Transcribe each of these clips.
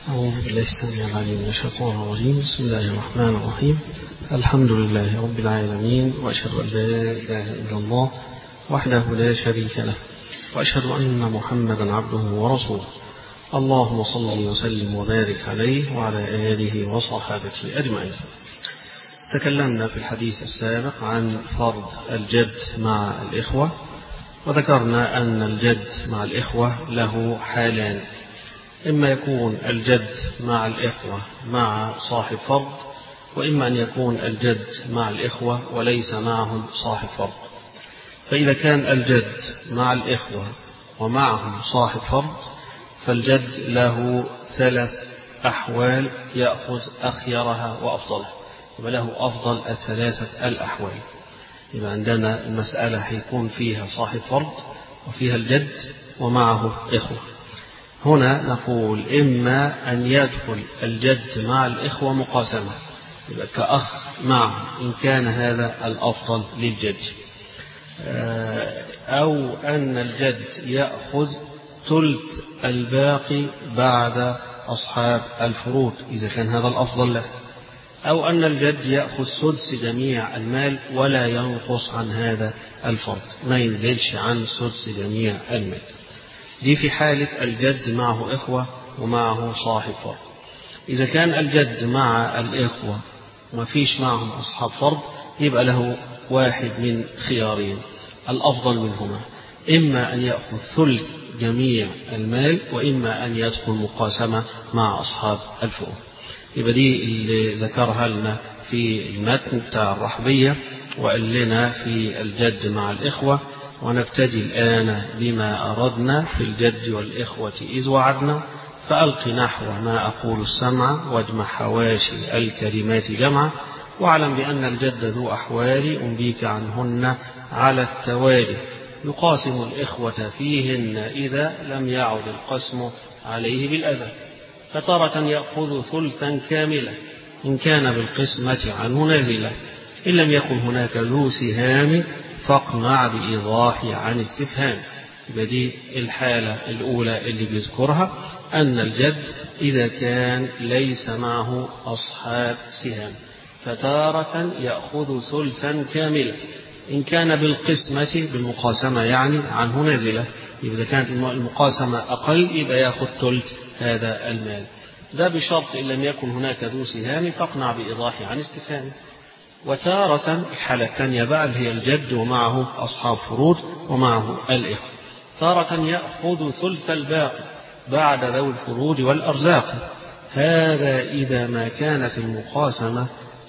أعوذ بالله السميع العليم من الشيطان الرجيم بسم الله الرحمن الرحيم الحمد لله رب العالمين وأشهد أن لا إله إلا الله وحده لا شريك له وأشهد أن محمدا عبده ورسوله اللهم صل وسلم وبارك عليه وعلى آله وصحابته أجمعين تكلمنا في الحديث السابق عن فرض الجد مع الإخوة وذكرنا أن الجد مع الإخوة له حالان إما يكون الجد مع الإخوة مع صاحب فرض وإما أن يكون الجد مع الإخوة وليس معهم صاحب فرض فإذا كان الجد مع الإخوة ومعهم صاحب فرض فالجد له ثلاث أحوال يأخذ أخيرها وأفضلها يبقى له أفضل الثلاثة الأحوال يبقى عندنا المسألة هيكون فيها صاحب فرض وفيها الجد ومعه إخوة هنا نقول إما أن يدخل الجد مع الإخوة مقاسمة يبقى كأخ معه إن كان هذا الأفضل للجد أو أن الجد يأخذ ثلث الباقي بعد أصحاب الفروض إذا كان هذا الأفضل له أو أن الجد يأخذ سدس جميع المال ولا ينقص عن هذا الفرض ما ينزلش عن سدس جميع المال دي في حالة الجد معه إخوة ومعه صاحب فرض إذا كان الجد مع الإخوة وما فيش معهم أصحاب فرض يبقى له واحد من خيارين الأفضل منهما إما أن يأخذ ثلث جميع المال وإما أن يدخل مقاسمة مع أصحاب الفروض يبقى دي اللي ذكرها لنا في المتن بتاع الرحبية وقال لنا في الجد مع الإخوة ونبتدي الآن بما أردنا في الجد والإخوة إذ وعدنا فألق نحو ما أقول السمع واجمع حواشي الكلمات جمعا واعلم بأن الجد ذو أحوال أنبيك عنهن على التوالي يقاسم الإخوة فيهن إذا لم يعد القسم عليه بالأذى فتارة يأخذ ثلثا كاملا إن كان بالقسمة عنه نازلا إن لم يكن هناك ذو سهام فاقنع بإيضاح عن استفهام يبقى دي الحالة الأولى اللي بيذكرها أن الجد إذا كان ليس معه أصحاب سهام فتارة يأخذ ثلثا كاملا إن كان بالقسمة بالمقاسمة يعني عنه نازلة يبقى إذا كانت المقاسمة أقل يبقى يأخذ ثلث هذا المال ده بشرط إن لم يكن هناك ذو سهام فاقنع بإيضاح عن استفهام وتارة الحالة الثانية بقى اللي هي الجد ومعه أصحاب فروض ومعه الإخوة تارة يأخذ ثلث الباقي بعد ذوي الفروض والأرزاق هذا إذا ما كانت المقاسمة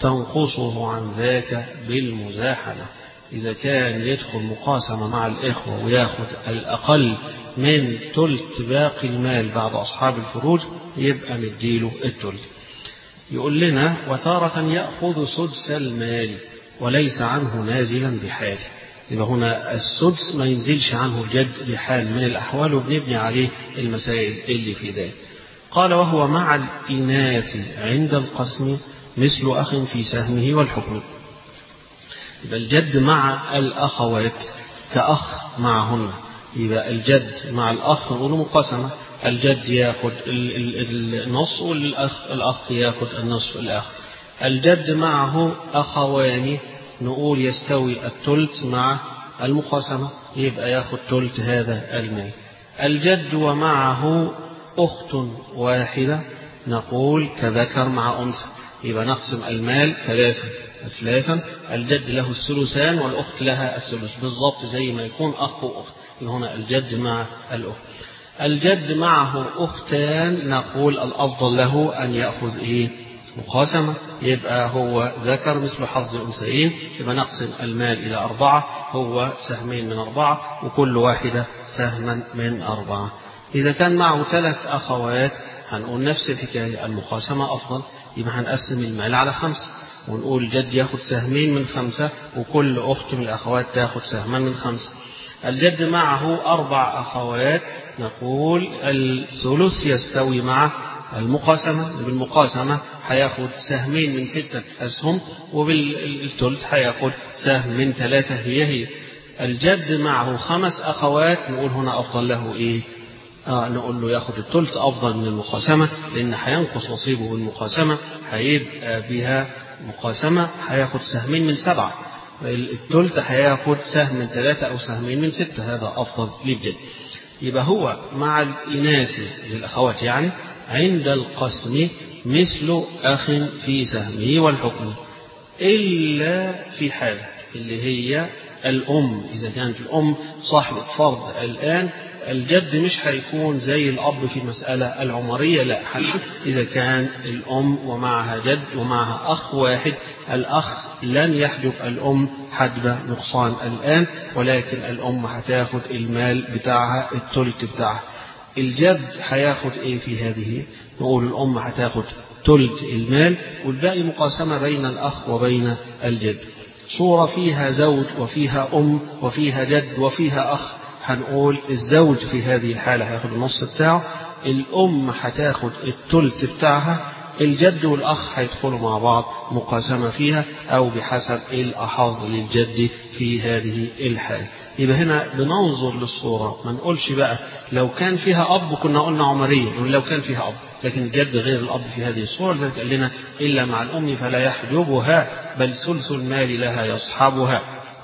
تنقصه عن ذاك بالمزاحمة إذا كان يدخل مقاسمة مع الإخوة وياخد الأقل من ثلث باقي المال بعد أصحاب الفروج يبقى مديله الثلث يقول لنا وتارة يأخذ سدس المال وليس عنه نازلا بحال يبقى هنا السدس ما ينزلش عنه الجد بحال من الأحوال وبنبني عليه المسائل اللي في ذلك قال وهو مع الإناث عند القسم مثل أخ في سهمه والحكم يبقى الجد مع الأخوات كأخ معهن يبقى الجد مع الأخ نقول مقاسمة الجد ياخد النص والأخ الأخ ياخد النصف الآخر الجد معه أخوان نقول يستوي الثلث مع المقاسمة يبقى ياخد ثلث هذا المال الجد ومعه أخت واحدة نقول كذكر مع أنثى يبقى نقسم المال ثلاثة ثلاثا الجد له الثلثان والأخت لها الثلث بالضبط زي ما يكون أخ وأخت هنا الجد مع الأخت الجد معه أختان نقول الأفضل له أن يأخذ إيه مقاسمة يبقى هو ذكر مثل حظ الأنثيين يبقى نقسم المال إلى أربعة هو سهمين من أربعة وكل واحدة سهما من أربعة إذا كان معه ثلاث أخوات هنقول نفس الحكاية المقاسمة أفضل يبقى هنقسم المال على خمسة ونقول جد ياخد سهمين من خمسة وكل أخت من الأخوات تاخد سهما من خمسة الجد معه أربع أخوات نقول الثلث يستوي مع المقاسمة بالمقاسمة هياخد سهمين من ستة أسهم وبالثلث هياخد سهم من ثلاثة هي هي الجد معه خمس أخوات نقول هنا أفضل له إيه آه نقول له ياخد الثلث أفضل من المقاسمة لأن هينقص نصيبه بالمقاسمة هيبقى بها مقاسمة هياخد سهمين من سبعة الثلث هياخد سهم من ثلاثة أو سهمين من ستة هذا أفضل للجد يبقى هو مع الإناث للأخوات يعني عند القسم مثل أخ في سهمه والحكم إلا في حالة اللي هي الأم إذا كانت الأم صاحبة فرض الآن الجد مش هيكون زي الأب في مسألة العمرية لا حتى إذا كان الأم ومعها جد ومعها أخ واحد الأخ لن يحجب الأم حجب نقصان الآن ولكن الأم هتاخد المال بتاعها التلت بتاعها الجد هياخد ايه في هذه نقول الأم هتاخد تلت المال والباقي مقاسمة بين الأخ وبين الجد صورة فيها زوج وفيها أم وفيها جد وفيها أخ هنقول الزوج في هذه الحالة هياخد النص بتاعه الأم هتاخد التلت بتاعها الجد والأخ هيدخلوا مع بعض مقاسمة فيها أو بحسب الأحظ للجد في هذه الحالة يبقى هنا بننظر للصورة ما نقولش بقى لو كان فيها أب كنا قلنا عمرية نقول لو كان فيها أب لكن الجد غير الأب في هذه الصورة لذلك قال لنا إلا مع الأم فلا يحجبها بل ثلث المال لها يصحبها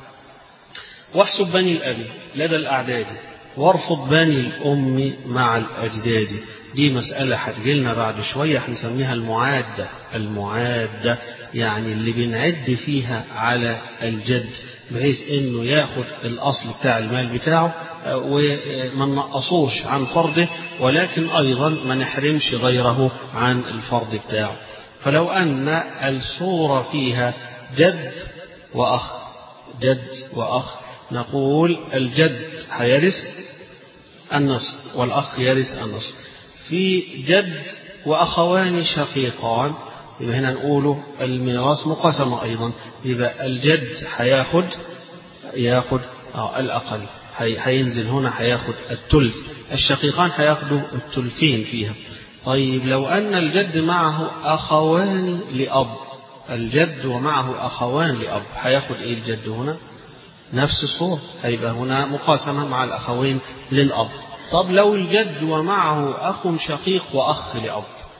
واحسب بني الأب لدى الأعداد وارفض بني الأم مع الأجداد دي مسألة هتجيلنا بعد شوية هنسميها المعادة المعادة يعني اللي بنعد فيها على الجد بحيث انه ياخد الاصل بتاع المال بتاعه وما نقصوش عن فرضه ولكن ايضا ما نحرمش غيره عن الفرض بتاعه فلو ان الصورة فيها جد واخ جد واخ نقول الجد هيرث النصف والاخ يرث النصف في جد واخوان شقيقان يبقى هنا نقوله الميراث مقاسمة أيضا يبقى الجد هياخد ياخد آه الأقل هينزل هنا هياخد التلت الشقيقان هياخدوا التلتين فيها طيب لو أن الجد معه أخوان لأب الجد ومعه أخوان لأب هياخد إيه الجد هنا نفس الصورة هيبقى هنا مقاسمة مع الأخوين للأب طب لو الجد ومعه أخ شقيق وأخ لأب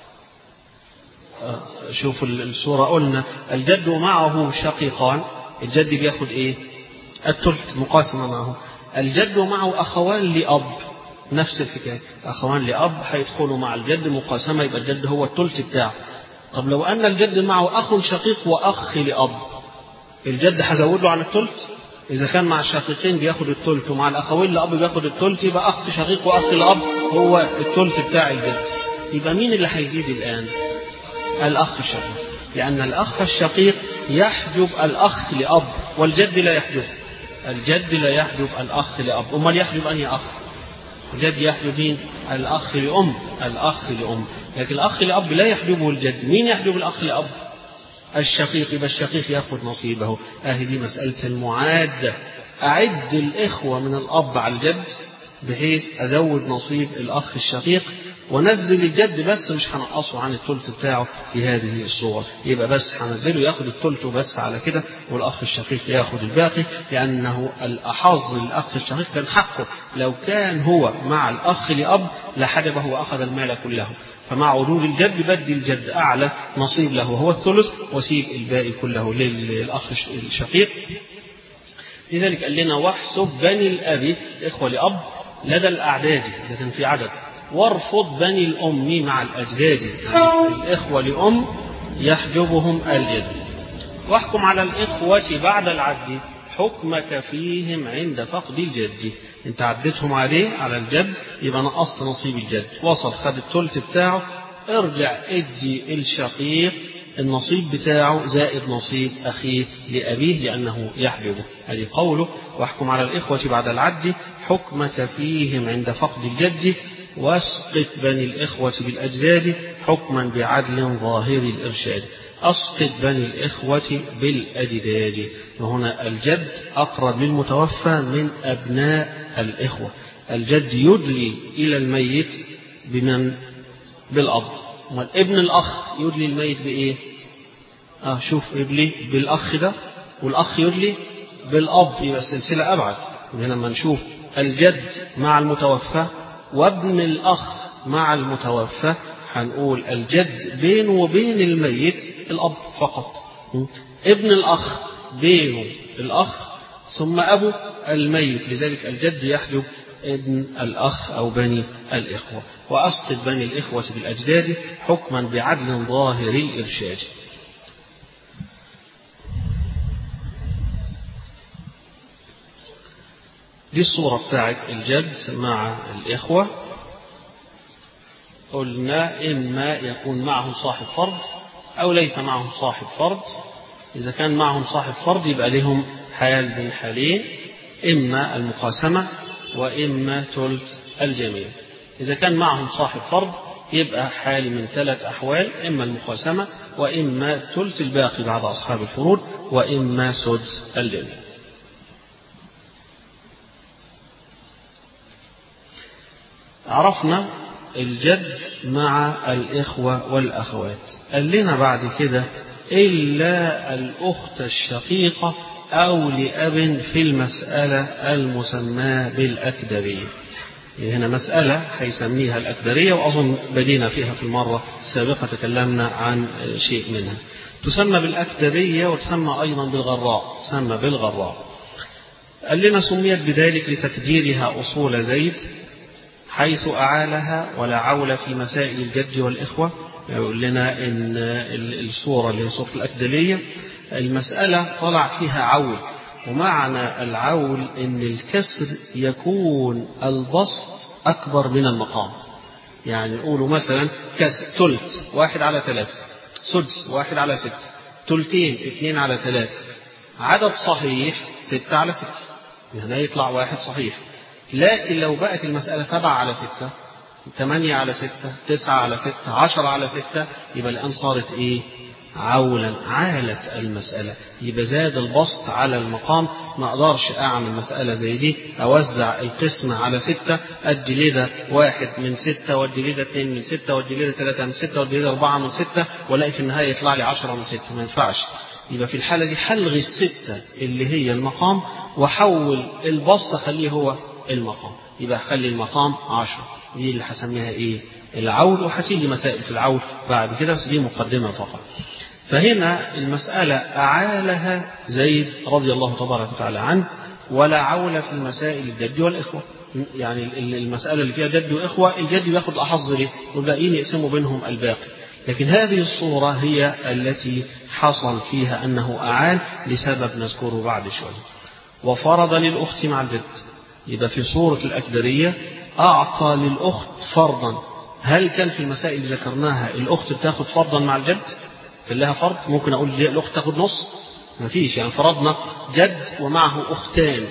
شوف الصورة قلنا الجد معه شقيقان الجد بياخد ايه التلت مقاسمة معه الجد معه أخوان لأب نفس الحكاية أخوان لأب هيدخلوا مع الجد مقاسمة يبقى الجد هو التلت بتاعه طب لو أن الجد معه أخ شقيق وأخ لأب الجد هزود له على التلت إذا كان مع الشقيقين بياخد التلت ومع الأخوين لأب بياخد التلت يبقى أخ شقيق وأخ لأب هو التلت بتاع الجد يبقى مين اللي هيزيد الآن؟ الأخ الشقيق لأن الأخ الشقيق يحجب الأخ لأب والجد لا يحجب الجد لا يحجب الأخ لأب أمال يحجب أي أخ الجد يحجب مين الأخ لأم الأخ لأم لكن الأخ لأب لا يحجبه الجد مين يحجب الأخ لأب الشقيق يبقى الشقيق يأخذ نصيبه أهي دي مسألة المعادة أعد الإخوة من الأب على الجد بحيث أزود نصيب الأخ الشقيق ونزل الجد بس مش هنقصه عن الثلث بتاعه في هذه الصور يبقى بس هنزله ياخد الثلث بس على كده والاخ الشقيق ياخد الباقي لانه الاحظ للاخ الشقيق كان حقه لو كان هو مع الاخ لاب لحجبه واخذ المال كله فمع عدول الجد بدي الجد اعلى نصيب له هو الثلث وسيب الباقي كله للاخ الشقيق لذلك قال لنا واحسب بني الاب اخوه لاب لدى الاعداد اذا كان في عدد وارفض بني الأم مع الأجداد يعني الإخوة لأم يحجبهم الجد واحكم على الإخوة بعد العد حكمك فيهم عند فقد الجد انت عديتهم عليه على الجد يبقى نقصت نصيب الجد وصل خد التلت بتاعه ارجع ادي الشقيق النصيب بتاعه زائد نصيب أخيه لأبيه لأنه يحجبه هذه قوله واحكم على الإخوة بعد العد حكمك فيهم عند فقد الجد واسقط بني الإخوة بالأجداد حكما بعدل ظاهر الإرشاد أسقط بني الإخوة بالأجداد وهنا الجد أقرب للمتوفى من أبناء الإخوة الجد يدلي إلى الميت بمن بالأب ابن الأخ يدلي الميت بإيه آه شوف يدلي بالأخ ده والأخ يدلي بالأب يبقى السلسلة أبعد هنا لما نشوف الجد مع المتوفى وابن الأخ مع المتوفى هنقول الجد بينه وبين الميت الأب فقط ابن الأخ بينه الأخ ثم أبو الميت لذلك الجد يحجب ابن الأخ أو بني الإخوة وأسقط بني الإخوة بالأجداد حكما بعدل ظاهر الإرشاد دي الصورة بتاعت الجد مع الإخوة قلنا إما يكون معهم صاحب فرض أو ليس معهم صاحب فرض إذا كان معهم صاحب فرض يبقى لهم حال من حالين إما المقاسمة وإما ثلث الجميع إذا كان معهم صاحب فرض يبقى حال من ثلاث أحوال إما المقاسمة وإما ثلث الباقي بعد أصحاب الفروض وإما سدس الجميع عرفنا الجد مع الإخوة والأخوات قال لنا بعد كده إلا الأخت الشقيقة أو لأب في المسألة المسماة بالأكدرية هنا مسألة هيسميها الأكدرية وأظن بدينا فيها في المرة السابقة تكلمنا عن شيء منها تسمى بالأكدرية وتسمى أيضا بالغراء تسمى بالغراء قال لنا سميت بذلك لتكديرها أصول زيد حيث أعالها ولا عول في مسائل الجد والإخوة يقول لنا إن الصورة اللي هي صورة الأكدلية المسألة طلع فيها عول ومعنى العول إن الكسر يكون البسط أكبر من المقام يعني نقولوا مثلا كسر تلت واحد على ثلاثة سدس واحد على ستة تلتين اثنين على ثلاثة عدد صحيح ستة على ستة هنا يطلع واحد صحيح لكن لو بقت المسألة سبعة على ستة ثمانية على ستة تسعة على ستة عشرة على ستة يبقى الآن صارت إيه عولا عالت المسألة يبقى زاد البسط على المقام ما أقدرش أعمل مسألة زي دي أوزع القسمة على ستة أدي لده واحد من ستة وأدي لده اثنين من ستة وأدي لده ثلاثة من ستة وأدي لده أربعة من ستة وألاقي في النهاية يطلع لي عشرة من ستة ما ينفعش يبقى في الحالة دي حلغي الستة اللي هي المقام وحول البسط أخليه هو المقام يبقى خلي المقام عشرة دي اللي هسميها ايه العول وهتيجي مسائل في العول بعد كده بس دي مقدمة فقط فهنا المسألة أعالها زيد رضي الله تبارك وتعالى عنه ولا عول في مسائل الجد والإخوة يعني المسألة اللي فيها جد وإخوة الجد بياخد أحظ ليه والباقيين يقسموا بينهم الباقي لكن هذه الصورة هي التي حصل فيها أنه أعان لسبب نذكره بعد شوية وفرض للأخت مع الجد يبقى في صورة الأكدرية أعطى للأخت فرضا هل كان في المسائل اللي ذكرناها الأخت بتاخد فرضا مع الجد كان لها فرض ممكن أقول ليه الأخت تاخد نص ما فيش يعني فرضنا جد ومعه أختان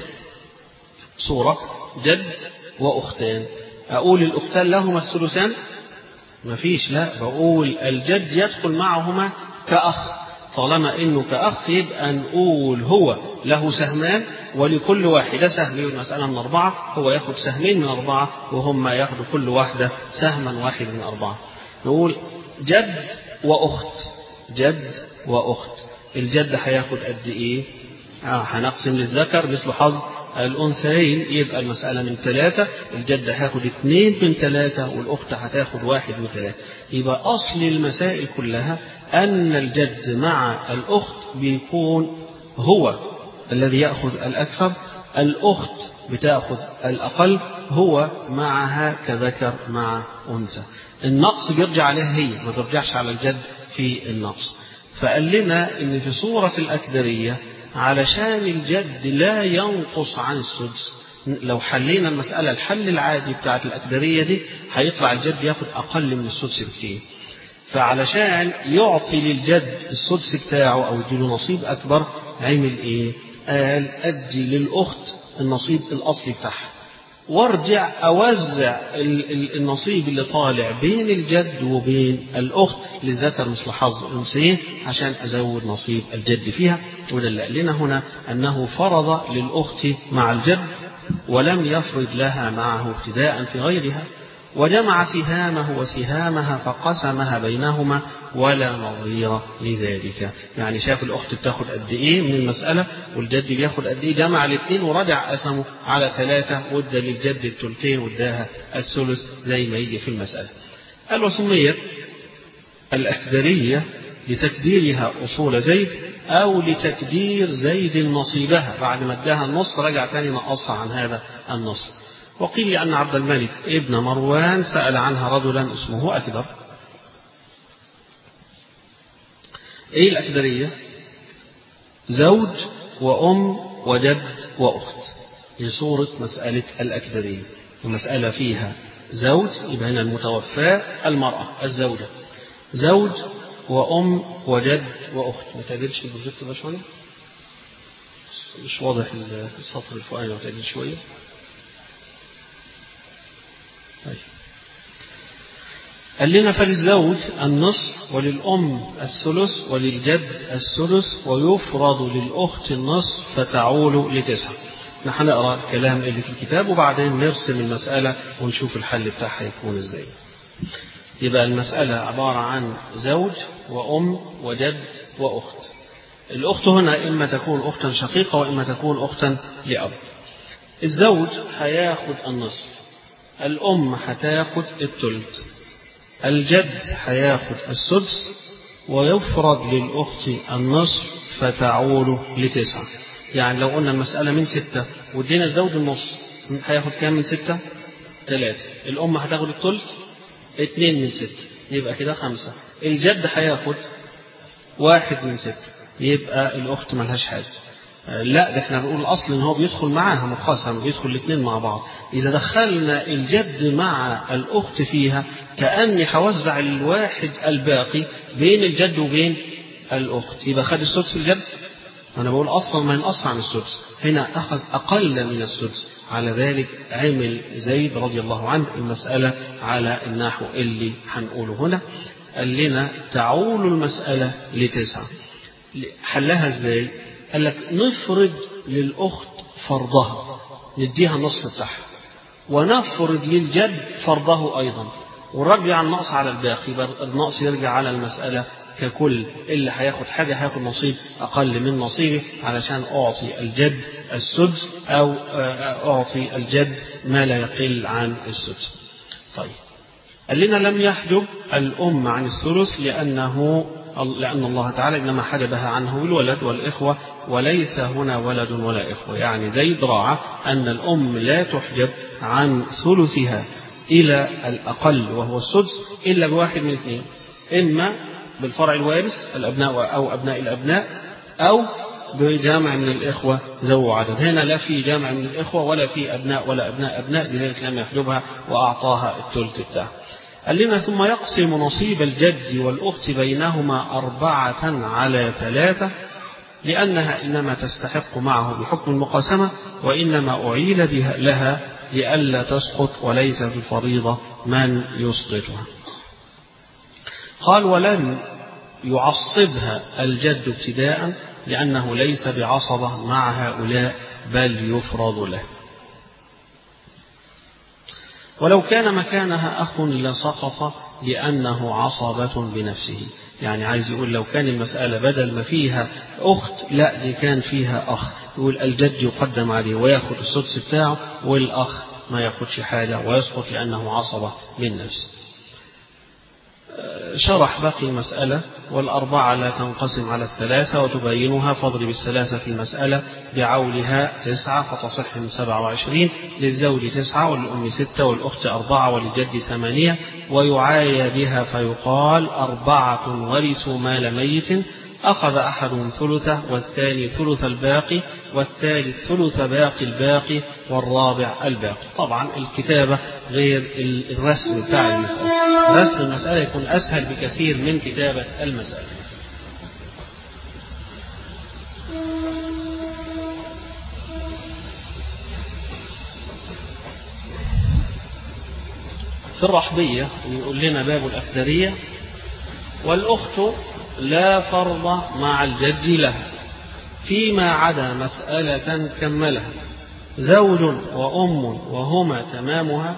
صورة جد وأختان أقول الأختان لهما الثلثان ما فيش لا بقول الجد يدخل معهما كأخ طالما انه كأخ يبقى نقول هو له سهمان ولكل واحدة سهم المسألة من أربعة هو ياخد سهمين من أربعة وهم ياخدوا كل واحدة سهما واحد من أربعة نقول جد وأخت جد وأخت الجد هياخد قد إيه؟ آه هنقسم للذكر مثل حظ الأنثيين يبقى المسألة من ثلاثة الجد هياخد اثنين من ثلاثة والأخت هتاخد واحد من ثلاثة يبقى أصل المسائل كلها أن الجد مع الأخت بيكون هو الذي يأخذ الأكثر الأخت بتأخذ الأقل هو معها كذكر مع أنثى النقص بيرجع عليها هي ما بيرجعش على الجد في النقص فقال لنا إن في صورة الأكدرية علشان الجد لا ينقص عن السدس لو حلينا المسألة الحل العادي بتاعت الأكدرية دي هيطلع الجد ياخد أقل من السدس بكتير فعلشان يعطي للجد السدس بتاعه أو يديله نصيب أكبر عمل إيه؟ قال أدي للأخت النصيب الأصلي بتاعها وارجع أوزع النصيب اللي طالع بين الجد وبين الأخت للذكر مثل حظ الأنثيين عشان أزود نصيب الجد فيها وده اللي قال لنا هنا أنه فرض للأخت مع الجد ولم يفرض لها معه ابتداء في غيرها وجمع سهامه وسهامها فقسمها بينهما ولا نظير لذلك يعني شاف الأخت بتاخد قد إيه من المسألة والجد بياخد قد إيه جمع الاثنين ورجع قسمه على ثلاثة وادى للجد الثلثين واداها الثلث زي ما يجي في المسألة قال وسميت الأكدرية لتكديرها أصول زيد أو لتكدير زيد نصيبها بعد ما اداها النص رجع تاني نقصها عن هذا النص وقيل أن عبد الملك ابن مروان سأل عنها رجلا اسمه أكدر إيه الأكدرية زوج وأم وجد وأخت دي صورة مسألة الأكدرية المسألة فيها زوج يبقى هنا المتوفاة المرأة الزوجة زوج وأم وجد وأخت ما تعدلش البروجيكت ده شوية مش واضح السطر الفوقاني لو تعدل شوية طيب قال لنا فللزوج النصف وللأم الثلث وللجد الثلث ويفرض للأخت النصف فتعول لتسعة نحن نقرأ الكلام اللي في الكتاب وبعدين نرسم المسألة ونشوف الحل بتاعها يكون ازاي يبقى المسألة عبارة عن زوج وأم وجد وأخت الأخت هنا إما تكون أختا شقيقة وإما تكون أختا لأب الزوج هياخد النصف الأم هتاخد الثلث الجد هياخد السدس ويفرض للأخت النصف فتعول لتسعة يعني لو قلنا المسألة من ستة وادينا الزوج النص هياخد كام من ستة؟ ثلاثة الأم هتاخد الثلث اتنين من ستة يبقى كده خمسة الجد هياخد واحد من ستة يبقى الأخت ملهاش حاجة لا ده احنا بنقول الاصل ان هو بيدخل معاها مقاسم بيدخل الاثنين مع بعض اذا دخلنا الجد مع الاخت فيها كاني هوزع الواحد الباقي بين الجد وبين الاخت يبقى خد السدس الجد انا بقول اصلا ما ينقص عن السدس هنا اخذ اقل من السدس على ذلك عمل زيد رضي الله عنه المساله على النحو اللي هنقوله هنا قال لنا تعول المساله لتسعه حلها ازاي قال لك نفرض للأخت فرضها نديها النصف بتاعها ونفرض للجد فرضه أيضا ونرجع النقص على الباقي يبقى النقص يرجع على المسألة ككل اللي هياخد حاجة هياخد نصيب أقل من نصيبه علشان أعطي الجد السدس أو أعطي الجد ما لا يقل عن السدس طيب قال لنا لم يحجب الأم عن الثلث لأنه لأن الله تعالى إنما حجبها عنه الولد والإخوة وليس هنا ولد ولا إخوة يعني زيد راعى أن الأم لا تحجب عن ثلثها إلى الأقل وهو السدس إلا بواحد من اثنين إما بالفرع الوارث الأبناء أو أبناء الأبناء أو بجامع من الإخوة ذو عدد هنا لا في جامع من الإخوة ولا في أبناء ولا أبناء أبناء لذلك لم يحجبها وأعطاها الثلث بتاعه قال لنا ثم يقسم نصيب الجد والأخت بينهما أربعة على ثلاثة لأنها إنما تستحق معه بحكم المقاسمة وإنما أعيل بها لها لئلا تسقط وليس في الفريضة من يسقطها قال ولن يعصبها الجد ابتداء لأنه ليس بعصبة مع هؤلاء بل يفرض له ولو كان مكانها أخ لسقط لأنه عصبة بنفسه يعني عايز يقول لو كان المسألة بدل ما فيها أخت لا دي كان فيها أخ يقول الجد يقدم عليه ويأخذ السدس بتاعه والأخ ما ياخدش حاجة ويسقط لأنه عصبة من نفسه شرح باقي المسألة والأربعة لا تنقسم على الثلاثة وتبينها فاضرب الثلاثة في المسألة بعولها تسعة فتصح من سبعة وعشرين للزوج تسعة وللأم ستة والأخت أربعة وللجد ثمانية ويعايى بها فيقال أربعة ورثوا مال ميت أخذ أحدهم ثلثه والثاني ثلث الباقي والثالث ثلث باقي الباقي والرابع الباقي طبعا الكتابة غير الرسم بتاع المسألة رسم المسألة يكون أسهل بكثير من كتابة المسألة في الرحبية يقول لنا باب الأكثرية والأخت لا فرض مع الجد لها فيما عدا مسألة كملها زوج وأم وهما تمامها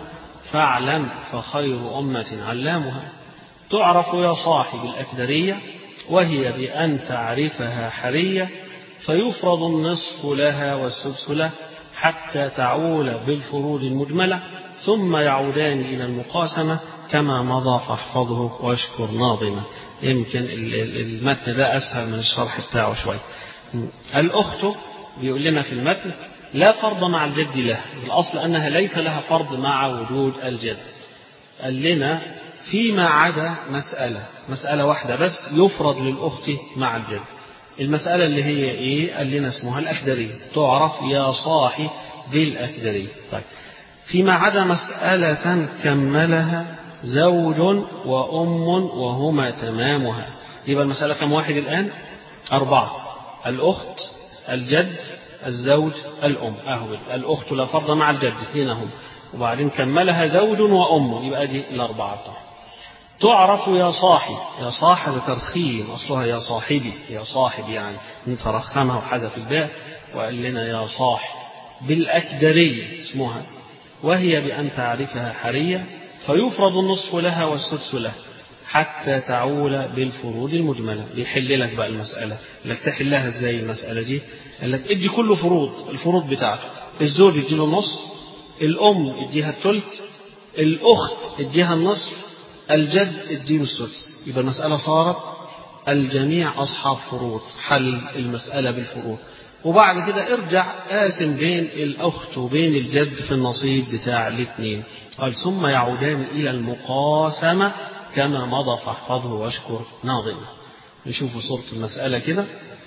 فاعلم فخير أمة علامها تعرف يا صاحب الأكدرية وهي بأن تعرفها حرية فيفرض النصف لها والسدس له حتى تعول بالفروض المجملة ثم يعودان إلى المقاسمة كما مضى فاحفظه واشكر ناظمه يمكن المتن ده أسهل من الشرح بتاعه شوي الأخت بيقول لنا في المتن لا فرض مع الجد له الأصل أنها ليس لها فرض مع وجود الجد قال لنا فيما عدا مسألة مسألة واحدة بس يفرض للأخت مع الجد المسألة اللي هي إيه قال لنا اسمها الأكدرية تعرف يا صاحي بالأكدرية طيب فيما عدا مسألة كملها زوج وأم وهما تمامها يبقى المسألة كم واحد الآن أربعة الأخت الجد الزوج الأم أهو الأخت لا فرض مع الجد هنا هم وبعدين كملها زوج وأم يبقى دي الأربعة تعرف يا صاحي يا صاحب ترخيم أصلها يا صاحبي يا صاحب يعني فرخمها وحذف الباء وقال لنا يا صاح بالأكدرية اسمها وهي بأن تعرفها حرية فيفرض النصف لها والسدس له حتى تعول بالفروض المجملة بيحل لك بقى المسألة لك تحلها ازاي المسألة دي قال لك ادي كله فروض الفروض بتاعته الزوج يديله النص الأم اديها الثلث الأخت اديها النصف الجد اديله السدس يبقى المسألة صارت الجميع أصحاب فروض حل المسألة بالفروض وبعد كده ارجع قاسم بين الأخت وبين الجد في النصيب بتاع الاثنين قال ثم يعودان إلى المقاسمة كما مضى فاحفظه واشكر ناظمه نشوف صورة المسألة كده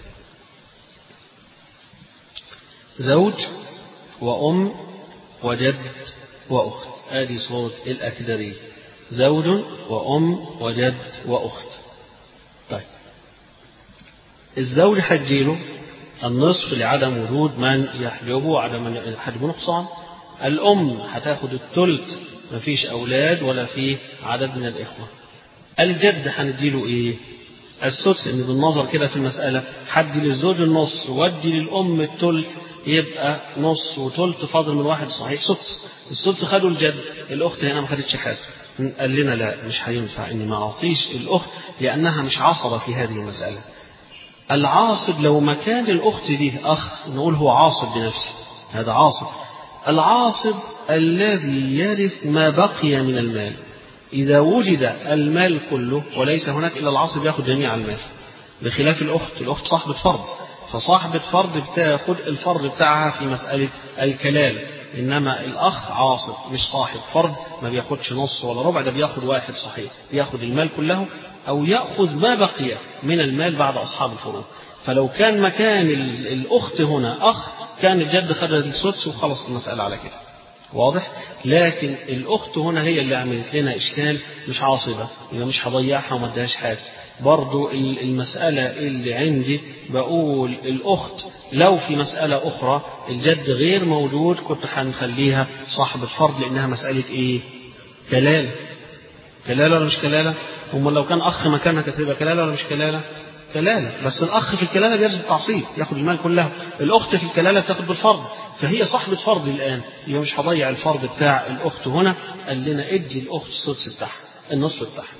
زوج وأم وجد وأخت هذه صورة الأكدرية زوج وأم وجد وأخت طيب الزوج هتجيله النصف لعدم وجود من يحجبه وعدم حجب نقصان الأم هتاخد الثلث مفيش أولاد ولا في عدد من الإخوة الجد هنديله إيه السدس إن بالنظر كده في المسألة حد للزوج النص ودي للأم الثلث يبقى نص وثلث فاضل من واحد صحيح سدس السدس خدوا الجد الأخت هنا ما خدتش حاجة قال لنا لا مش هينفع إني ما أعطيش الأخت لأنها مش عصبة في هذه المسألة العاصب لو مكان الأخت دي أخ نقول هو عاصب بنفسه هذا عاصب العاصب الذي يرث ما بقي من المال إذا وجد المال كله وليس هناك إلا العاصب يأخذ جميع المال بخلاف الأخت الأخت صاحبة فرض فصاحبة فرض بتاخد الفرض بتاعها في مسألة الكلالة إنما الأخ عاصب مش صاحب فرض ما بياخدش نص ولا ربع ده بياخد واحد صحيح بياخد المال كله أو يأخذ ما بقي من المال بعد أصحاب الفروض فلو كان مكان الأخت هنا أخ كان الجد خد السدس وخلص المسألة على كده واضح لكن الأخت هنا هي اللي عملت لنا إشكال مش عاصبة يبقى مش هضيعها وما ادهاش حاجة برضو المسألة اللي عندي بقول الأخت لو في مسألة أخرى الجد غير موجود كنت هنخليها صاحبة فرض لأنها مسألة إيه؟ كلالة كلالة ولا مش كلالة؟ هم لو كان أخ مكانها كانت تبقى كلالة ولا مش كلالة؟ كلالة بس الأخ في الكلالة بيرجع بالتعصيب ياخد المال كله الأخت في الكلالة بتاخد بالفرض فهي صاحبة فرض الآن يبقى مش هضيع الفرض بتاع الأخت هنا قال لنا ادي الأخت السدس بتاعها النصف بتاعها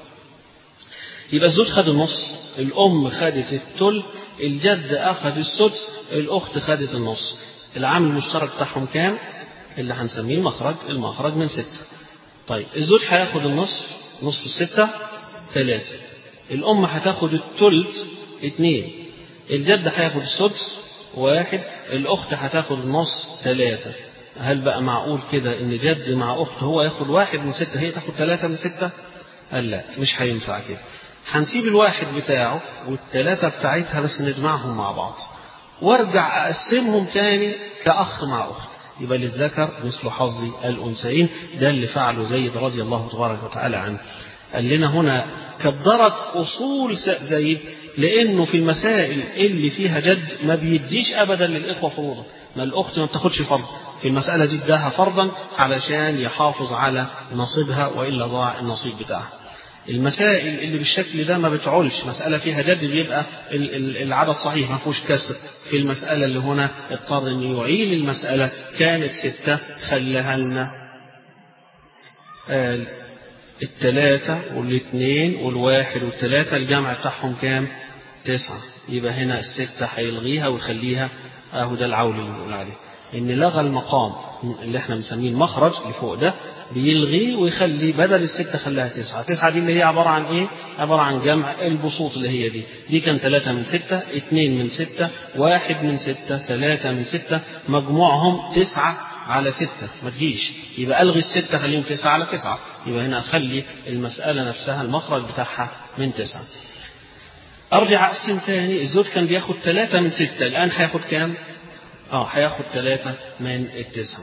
يبقى الزوج خد النص الأم خدت التل الجد أخذ السدس الأخت خدت النص العامل المشترك بتاعهم كام اللي هنسميه المخرج المخرج من ستة طيب الزوج هياخد النصف نصف الستة ثلاثة الأم هتاخد التلت اتنين الجد هياخد السدس واحد الأخت هتاخد النص ثلاثة هل بقى معقول كده إن جد مع أخت هو ياخد واحد من ستة هي تاخد ثلاثة من ستة؟ قال لا مش هينفع كده هنسيب الواحد بتاعه والثلاثة بتاعتها بس نجمعهم مع بعض وارجع أقسمهم تاني كأخ مع أخت يبقى للذكر مثل حظ الأنثيين ده اللي فعله زيد رضي الله تبارك وتعالى عنه قال لنا هنا كدرت أصول زيد لأنه في المسائل اللي فيها جد ما بيديش أبدا للإخوة فروضا ما الأخت ما بتاخدش فرض في المسألة دي اداها فرضا علشان يحافظ على نصيبها وإلا ضاع النصيب بتاعها المسائل اللي بالشكل ده ما بتعولش مسألة فيها جد بيبقى العدد صحيح ما فيهوش كسر في المسألة اللي هنا اضطر أن يعيل المسألة كانت ستة خليها لنا آه التلاتة والاثنين والواحد والتلاتة الجمع بتاعهم كام؟ تسعة يبقى هنا الستة هيلغيها ويخليها اهو ده العول اللي بنقول عليه ان لغى المقام اللي احنا بنسميه المخرج اللي فوق ده بيلغيه ويخلي بدل الستة خلاها تسعة تسعة دي اللي هي عبارة عن ايه عبارة عن جمع البسوط اللي هي دي دي كان ثلاثة من ستة اثنين من ستة واحد من ستة ثلاثة من ستة مجموعهم تسعة على ستة ما تجيش يبقى ألغي الستة خليهم تسعة على تسعة يبقى هنا أخلي المسألة نفسها المخرج بتاعها من تسعة أرجع أقسم تاني الزوج كان بياخد ثلاثة من ستة الآن هياخد كام؟ اه هياخد ثلاثة من التسعة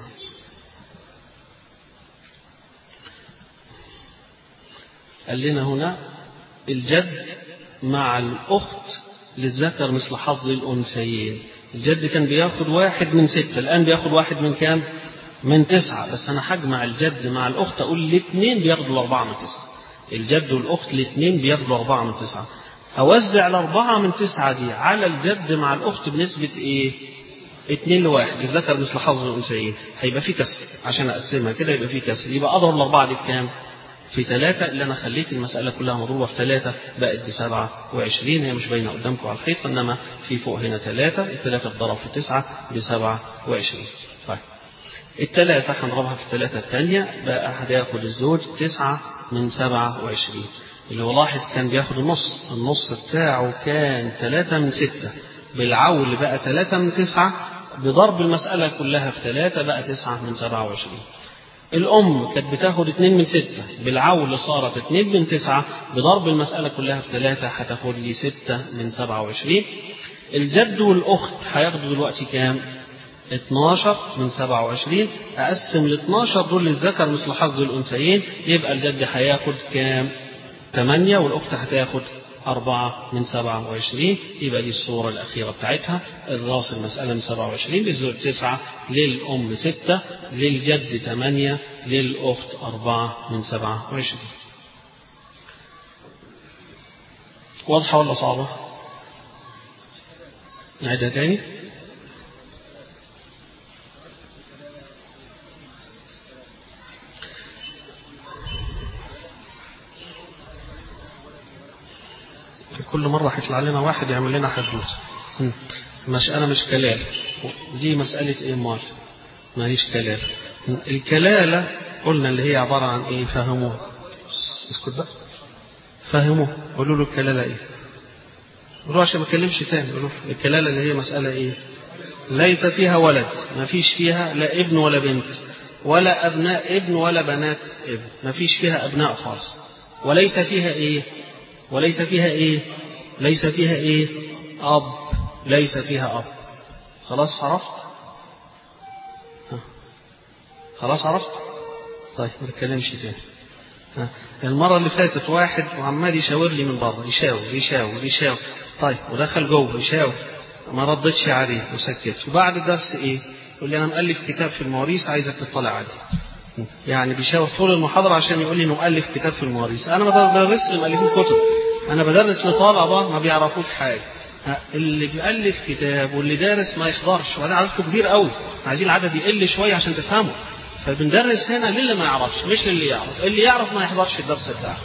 قال لنا هنا الجد مع الأخت للذكر مثل حظ الأنثيين الجد كان بياخد واحد من ستة الآن بياخد واحد من كام؟ من تسعة بس أنا هجمع الجد مع الأخت أقول الاثنين بياخدوا أربعة من تسعة الجد والأخت الاثنين بياخدوا أربعة من تسعة أوزع الأربعة من تسعة دي على الجد مع الأخت بنسبة إيه؟ اتنين لواحد الذكر مثل حظ الأنثيين هيبقى في كسر عشان أقسمها كده يبقى في كسر يبقى أضرب الأربعة دي في كام؟ في ثلاثة اللي أنا خليت المسألة كلها مضروبة في ثلاثة بقت بسبعة وعشرين هي مش باينة قدامكم على الحيط إنما في فوق هنا ثلاثة الثلاثة بضرب في تسعة بسبعة وعشرين طيب الثلاثة هنضربها في الثلاثة الثانية بقى هياخد الزوج تسعة من سبعة وعشرين اللي هو لاحظ كان بياخد النص النص بتاعه كان ثلاثة من ستة بالعول بقى ثلاثة من تسعة بضرب المسألة كلها في ثلاثة بقى تسعة من سبعة وعشرين الأم كانت بتاخد اتنين من ستة بالعول صارت اتنين من تسعة بضرب المسألة كلها في ثلاثة هتاخد لي ستة من سبعة وعشرين الجد والأخت هياخدوا دلوقتي كام؟ 12 من 27 أقسم ال 12 دول للذكر مثل حظ الأنثيين يبقى الجد هياخد كام؟ 8 والأخت هتاخد أربعة من سبعة وعشرين يبقى دي الصورة الأخيرة بتاعتها الراس المسألة من سبعة وعشرين للزوج تسعة للأم ستة للجد ثمانية للأخت أربعة من سبعة وعشرين واضحة ولا صعبة؟ نعيدها تاني؟ كل مرة هيطلع لنا واحد يعمل لنا حدوث مش أنا مش كلال دي مسألة إيه مال ماليش كلال الكلالة قلنا اللي هي عبارة عن إيه فهموها اسكت بقى فهموها قولوا له الكلالة إيه قولوا عشان ما أتكلمش تاني قولوا الكلالة اللي هي مسألة إيه ليس فيها ولد ما فيش فيها لا ابن ولا بنت ولا أبناء ابن ولا بنات ابن ما فيش فيها أبناء خالص وليس فيها إيه وليس فيها ايه ليس فيها ايه اب ليس فيها اب خلاص عرفت ها. خلاص عرفت طيب ما تتكلمش تاني ها. المرة اللي فاتت واحد وعمال يشاور لي من بره يشاور يشاور يشاور طيب ودخل جوه يشاور ما ردتش عليه وسكت وبعد الدرس ايه يقول لي انا مؤلف كتاب في المواريث عايزك تطلع عليه يعني بيشاور طول المحاضرة عشان يقول لي انه مؤلف كتاب في المواريث انا ما بدرسش لمؤلفين كتب انا بدرس لطلبة ما بيعرفوش حاجة اللي بيألف كتاب واللي دارس ما يحضرش وبعدين عددكم كبير قوي عايزين العدد يقل شوية عشان تفهموا فبندرس هنا للي ما يعرفش مش للي يعرف اللي يعرف ما يحضرش الدرس بتاعه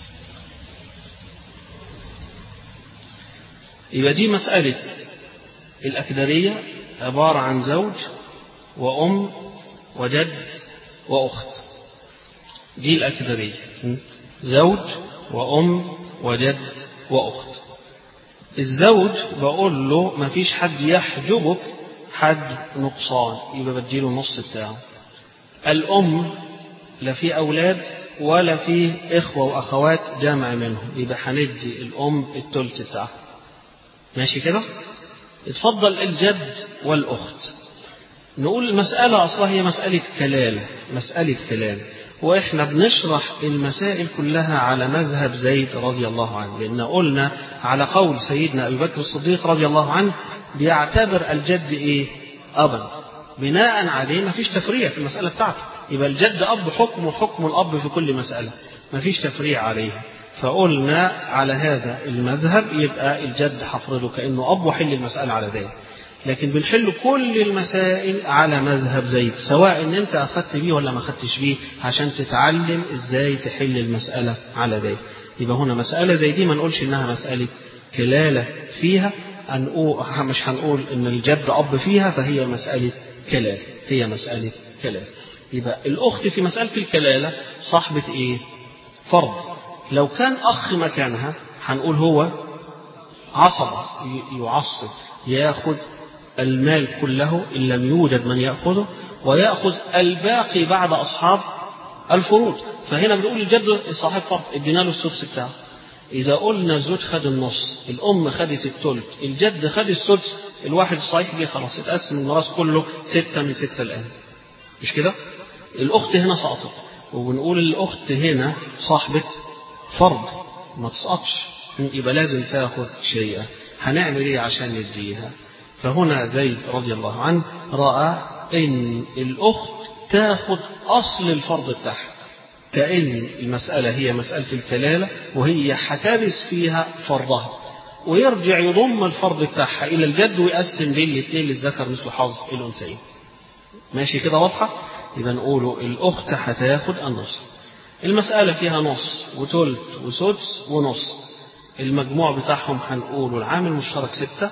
يبقى دي مسألة الأكدرية عبارة عن زوج وأم وجد وأخت دي الأكدرية زوج وأم وجد وأخت الزوج بقول له ما فيش حد يحجبك حد نقصان يبقى بديله النص بتاعه الأم لا في أولاد ولا في إخوة وأخوات جامع منهم يبقى هندي الأم التلت بتاعها ماشي كده اتفضل الجد والأخت نقول المسألة أصلا هي مسألة كلالة مسألة كلالة وإحنا بنشرح المسائل كلها على مذهب زيد رضي الله عنه لأن قلنا على قول سيدنا أبي بكر الصديق رضي الله عنه بيعتبر الجد إيه أبا بناء عليه ما فيش تفريع في المسألة بتاعته يبقى الجد أب حكم وحكم الأب في كل مسألة ما فيش تفريع عليها فقلنا على هذا المذهب يبقى الجد حفرده كأنه أب وحل المسألة على ذلك لكن بنحل كل المسائل على مذهب زيد سواء ان انت اخذت بيه ولا ما اخذتش بيه عشان تتعلم ازاي تحل المسألة على ذلك يبقى هنا مسألة زي دي ما نقولش انها مسألة كلالة فيها هنقول مش هنقول ان الجد اب فيها فهي مسألة كلالة هي مسألة كلالة يبقى الاخت في مسألة الكلالة صاحبة ايه فرض لو كان اخ مكانها هنقول هو عصبة يعصب ياخذ المال كله إن لم يوجد من يأخذه ويأخذ الباقي بعد أصحاب الفروض فهنا بنقول الجد صاحب فرض ادينا له السدس بتاعه إذا قلنا الزوج خد النص الأم خدت التلت الجد خد السدس الواحد الصحيح جه خلاص اتقسم الميراث كله ستة من ستة الآن مش كده؟ الأخت هنا سقطت وبنقول الأخت هنا صاحبة فرض ما تسقطش يبقى لازم تاخذ شيئا هنعمل ايه عشان نديها فهنا زيد رضي الله عنه رأى ان الاخت تاخذ اصل الفرض بتاعها كأن المسألة هي مسألة الكلالة وهي هترث فيها فرضها ويرجع يضم الفرض بتاعها إلى الجد ويقسم بين الاثنين للذكر مثل حظ الأنثيين. ماشي كده واضحة؟ يبقى نقوله الأخت هتاخد النص. المسألة فيها نص وتلت وسدس ونص. المجموع بتاعهم هنقوله العامل المشترك ستة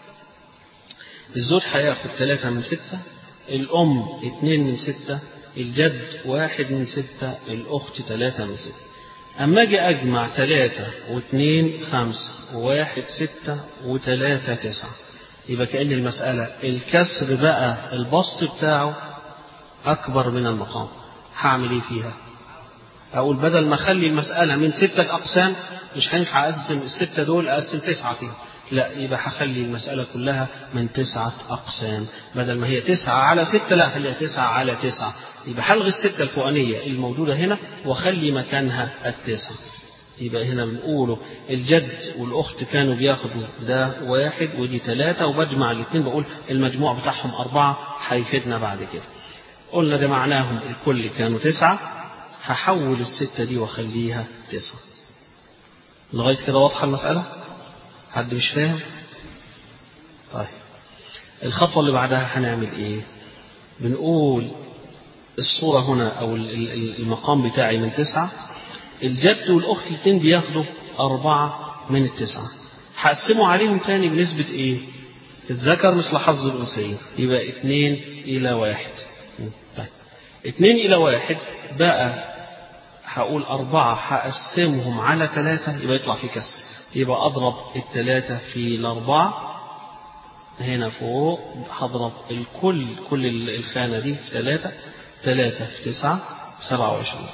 الزوج هياخد ثلاثة من ستة الأم اتنين من ستة الجد واحد من ستة الأخت ثلاثة من ستة أما أجي أجمع ثلاثة واثنين خمسة وواحد ستة وثلاثة تسعة يبقى كأن المسألة الكسر بقى البسط بتاعه أكبر من المقام هعمل إيه فيها؟ أقول بدل ما أخلي المسألة من ستة أقسام مش هينفع أقسم الستة دول أقسم تسعة فيهم لا يبقى هخلي المسألة كلها من تسعة أقسام بدل ما هي تسعة على ستة لا خليها تسعة على تسعة يبقى هلغي الستة الفوقانية الموجودة هنا وأخلي مكانها التسعة يبقى هنا بنقوله الجد والأخت كانوا بياخدوا ده واحد ودي ثلاثة وبجمع الاثنين بقول المجموع بتاعهم أربعة هيفيدنا بعد كده قلنا جمعناهم الكل كانوا تسعة هحول الستة دي واخليها تسعة لغاية كده واضحة المسألة حد مش فاهم طيب الخطوة اللي بعدها هنعمل ايه بنقول الصورة هنا او المقام بتاعي من تسعة الجد والاخت الاثنين بياخدوا أربعة من التسعة هقسمه عليهم تاني بنسبة ايه الذكر مثل حظ الأنثيين يبقى اتنين إلى واحد طيب اتنين إلى واحد بقى هقول أربعة هقسمهم على ثلاثة يبقى يطلع في كسر يبقى أضرب الثلاثة في الأربعة هنا فوق هضرب الكل كل الخانة دي في ثلاثة ثلاثة في تسعة سبعة وعشرين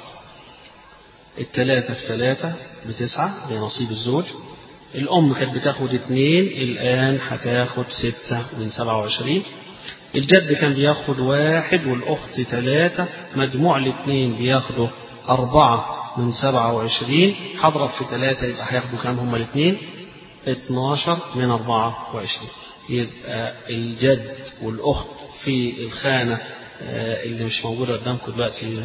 الثلاثة في ثلاثة بتسعة بنصيب الزوج الأم كانت بتاخد اتنين الآن هتاخد ستة من سبعة وعشرين الجد كان بياخد واحد والأخت ثلاثة مجموع الاثنين بياخدوا أربعة من سبعة وعشرين هضرب في ثلاثة يبقى هياخدوا كام هما الاثنين؟ اتناشر من أربعة وعشرين يبقى الجد والأخت في الخانة اللي مش موجودة قدامكم دلوقتي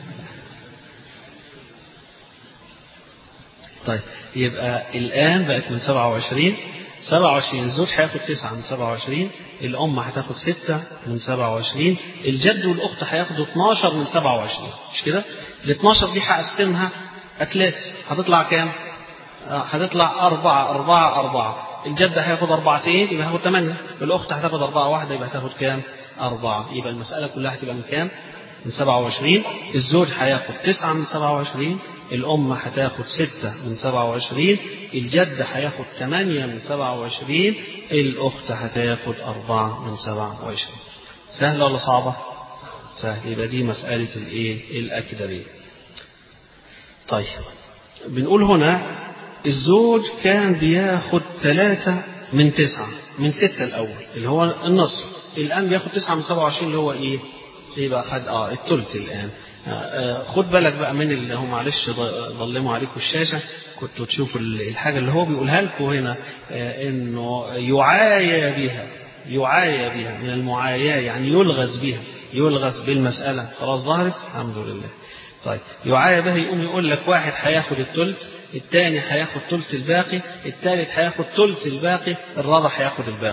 طيب يبقى الآن بقت من سبعة وعشرين سبعة وعشرين الزوج هياخد تسعة من سبعة وعشرين الأم هتاخد ستة من سبعة وعشرين الجد والأخت هياخدوا 12 من سبعة وعشرين مش كده؟ ال 12 دي هقسمها أكلات هتطلع كام؟ هتطلع أربعة أربعة أربعة الجد هياخد أربعتين يبقى هياخد ثمانية الأخت هتاخد أربعة واحدة يبقى هتاخد كام؟ أربعة يبقى المسألة كلها هتبقى من كام؟ من 27 الزوج هياخد 9 من 27 الأم هتاخد 6 من 27 الجد هياخد 8 من 27 الأخت هتاخد 4 من 27 سهلة ولا صعبة؟ سهل يبقى دي مسألة الإيه؟ الأكدرية طيب بنقول هنا الزوج كان بياخد 3 من 9 من 6 الأول اللي هو النصف الآن بياخد 9 من 27 اللي هو إيه؟ ايه بقى خد اه التلت الان آه خد بالك بقى من اللي هو معلش ظلموا عليكم الشاشه كنتوا تشوفوا الحاجه اللي هو بيقولها لكم هنا آه انه يعايى بها يعايى بها من المعاياه يعني يلغز بها يلغز بالمساله خلاص ظهرت الحمد لله طيب يعايى بها يقوم يقول لك واحد هياخد التلت الثاني هياخد تلت الباقي الثالث هياخد تلت الباقي الرابع هياخد الباقي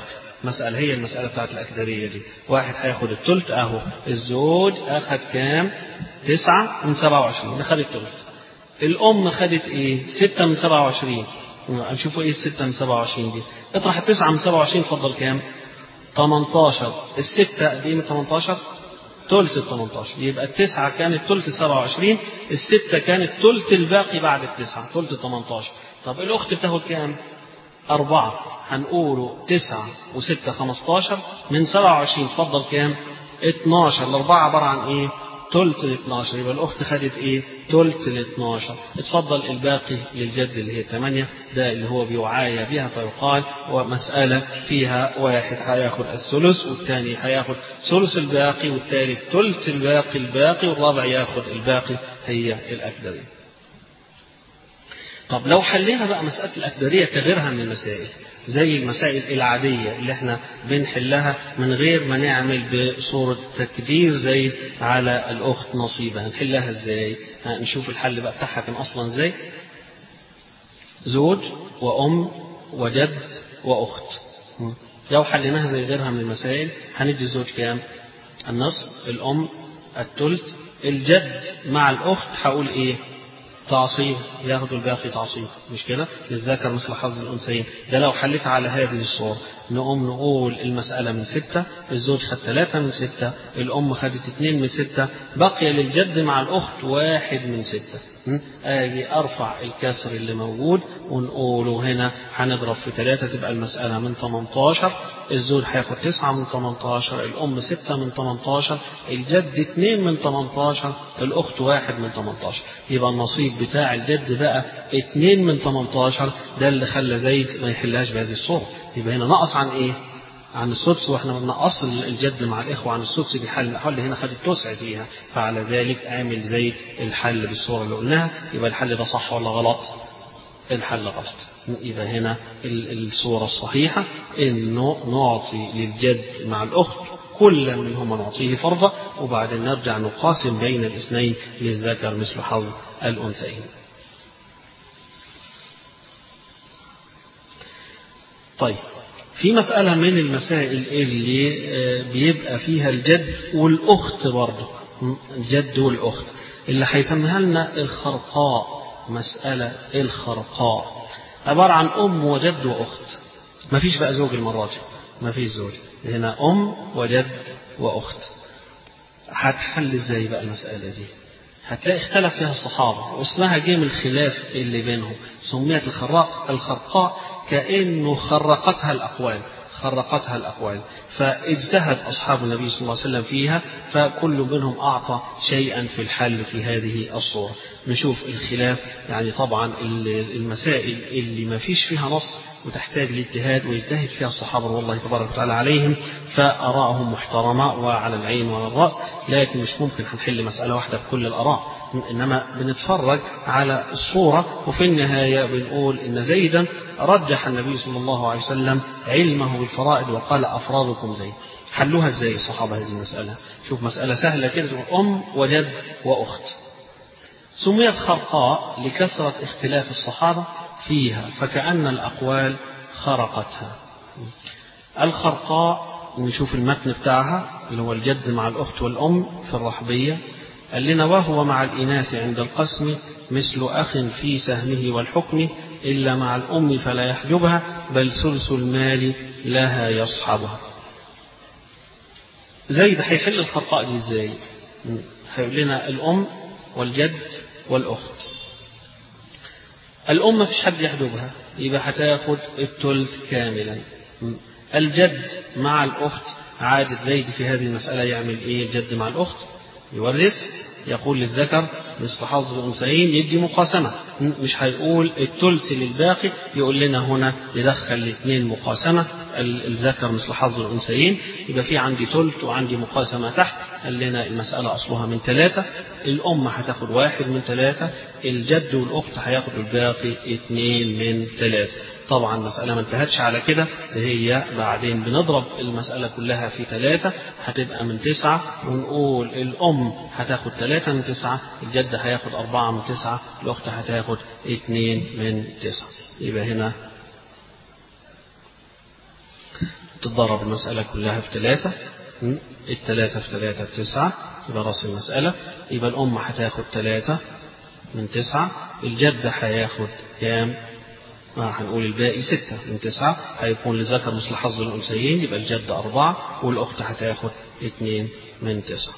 مسألة هي المسألة بتاعت الأكدرية دي واحد هياخد التلت أهو الزوج أخد كام تسعة من سبعة وعشرين ده خد التلت الأم خدت إيه ستة من سبعة وعشرين نشوفوا إيه ستة من سبعة وعشرين دي اطرح التسعة من سبعة وعشرين تفضل كام 18 الستة دي من 18 تلت ال 18 يبقى التسعة كانت تلت ال 27 الستة كانت تلت الباقي بعد التسعة تلت ال 18 طب الأخت بتاخد كام؟ أربعة هنقوله تسعة وستة 15 من 27 تفضل كام؟ 12 الأربعة عبارة عن إيه؟ تلت ال 12 يبقى الأخت خدت إيه؟ تلت ال 12 اتفضل الباقي للجد اللي هي 8 ده اللي هو بيعايا بها فيقال ومسألة فيها واحد هياخد الثلث والثاني هياخد ثلث الباقي والثالث تلت الباقي الباقي والرابع ياخد الباقي هي الأكدرية. طب لو حلينا بقى مسألة الأكدرية كغيرها من المسائل زي المسائل العادية اللي احنا بنحلها من غير ما نعمل بصورة تكدير زي على الأخت نصيبها هنحلها ازاي نشوف الحل بقى بتاعها كان أصلا ازاي زوج وأم وجد وأخت لو حليناها زي غيرها من المسائل هندي الزوج كام النصف الأم التلت الجد مع الأخت هقول إيه تعصيب ياخدوا الباقي تعصيب مش كده للذكر مثل حظ الأنثيين ده لو حليت على هذه الصورة نقوم نقول المسألة من ستة الزوج خد ثلاثة من ستة الأم خدت اثنين من ستة بقي للجد مع الأخت واحد من ستة أجي أرفع الكسر اللي موجود ونقوله هنا هنضرب في ثلاثة تبقى المسألة من 18 الزوج هياخد تسعة من 18 الأم ستة من 18 الجد اثنين من 18 الأخت واحد من 18 يبقى النصيب بتاع الجد بقى اثنين من 18 ده اللي خلى زيد ما يحلهاش بهذه الصورة يبقى هنا نقص عن ايه؟ عن السدس واحنا بنقص الجد مع الاخوه عن السدس بحل الحل هنا خد التسع فيها فعلى ذلك عامل زي الحل بالصوره اللي قلناها يبقى الحل ده صح ولا غلط؟ الحل غلط يبقى هنا الصوره الصحيحه انه نعطي للجد مع الاخت كل منهما نعطيه فرضا وبعدين نرجع نقاسم بين الاثنين للذكر مثل حظ الانثيين. طيب في مسألة من المسائل اللي بيبقى فيها الجد والأخت برضه الجد والأخت اللي هيسميها لنا الخرقاء مسألة الخرقاء عبارة عن أم وجد وأخت ما فيش بقى زوج المرة دي ما فيش زوج هنا أم وجد وأخت هتحل ازاي بقى المسألة دي هتلاقي اختلف فيها الصحابة واسمها جه من الخلاف اللي بينهم سميت الخراق الخرقاء كأنه خرقتها الأقوال خرقتها الأقوال فاجتهد أصحاب النبي صلى الله عليه وسلم فيها فكل منهم أعطى شيئا في الحل في هذه الصورة نشوف الخلاف يعني طبعا المسائل اللي ما فيش فيها نص وتحتاج لاجتهاد ويجتهد فيها الصحابة والله تبارك وتعالى عليهم فآراءهم محترمة وعلى العين وعلى الرأس لكن مش ممكن هنحل مسألة واحدة بكل الآراء إنما بنتفرج على الصورة وفي النهاية بنقول إن زيدا رجح النبي صلى الله عليه وسلم علمه بالفرائض وقال أفرادكم زيد حلوها ازاي الصحابة هذه المسألة شوف مسألة سهلة كده أم وجد وأخت سميت خرقاء لكثرة اختلاف الصحابة فيها فكأن الأقوال خرقتها الخرقاء نشوف المتن بتاعها اللي هو الجد مع الأخت والأم في الرحبية قال لنا وهو مع الإناث عند القسم مثل أخ في سهمه والحكم إلا مع الأم فلا يحجبها بل ثلث المال لها يصحبها زيد هيحل الخرقاء دي ازاي هيقول لنا الأم والجد والأخت الأم مفيش حد يحجبها يبقى هتاخد الثلث كاملا الجد مع الأخت عادة زيد في هذه المسألة يعمل إيه الجد مع الأخت يورث يقول للذكر مثل حظ الأنثيين يدي مقاسمة مش هيقول الثلث للباقي يقول لنا هنا يدخل الاثنين مقاسمة الذكر مثل حظ الأنثيين يبقى في عندي ثلث وعندي مقاسمة تحت قال لنا المسألة أصلها من ثلاثة الأم هتاخد واحد من ثلاثة الجد والأخت هياخدوا الباقي اثنين من ثلاثة طبعا المسألة ما انتهتش على كده هي بعدين بنضرب المسألة كلها في ثلاثة هتبقى من تسعة ونقول الأم هتاخد ثلاثة من تسعة الجد هياخد أربعة من تسعة الأخت هتاخد اثنين من تسعة يبقى هنا بتتضرب المسألة كلها في ثلاثة الثلاثة في ثلاثة بتسعة يبقى رأس المسألة يبقى الأم هتاخد ثلاثة من تسعة الجد هياخد كام؟ آه هنقول الباقي ستة من تسعة هيكون لذكر مثل حظ الأنثيين يبقى الجد أربعة والأخت هتاخد اتنين من تسعة.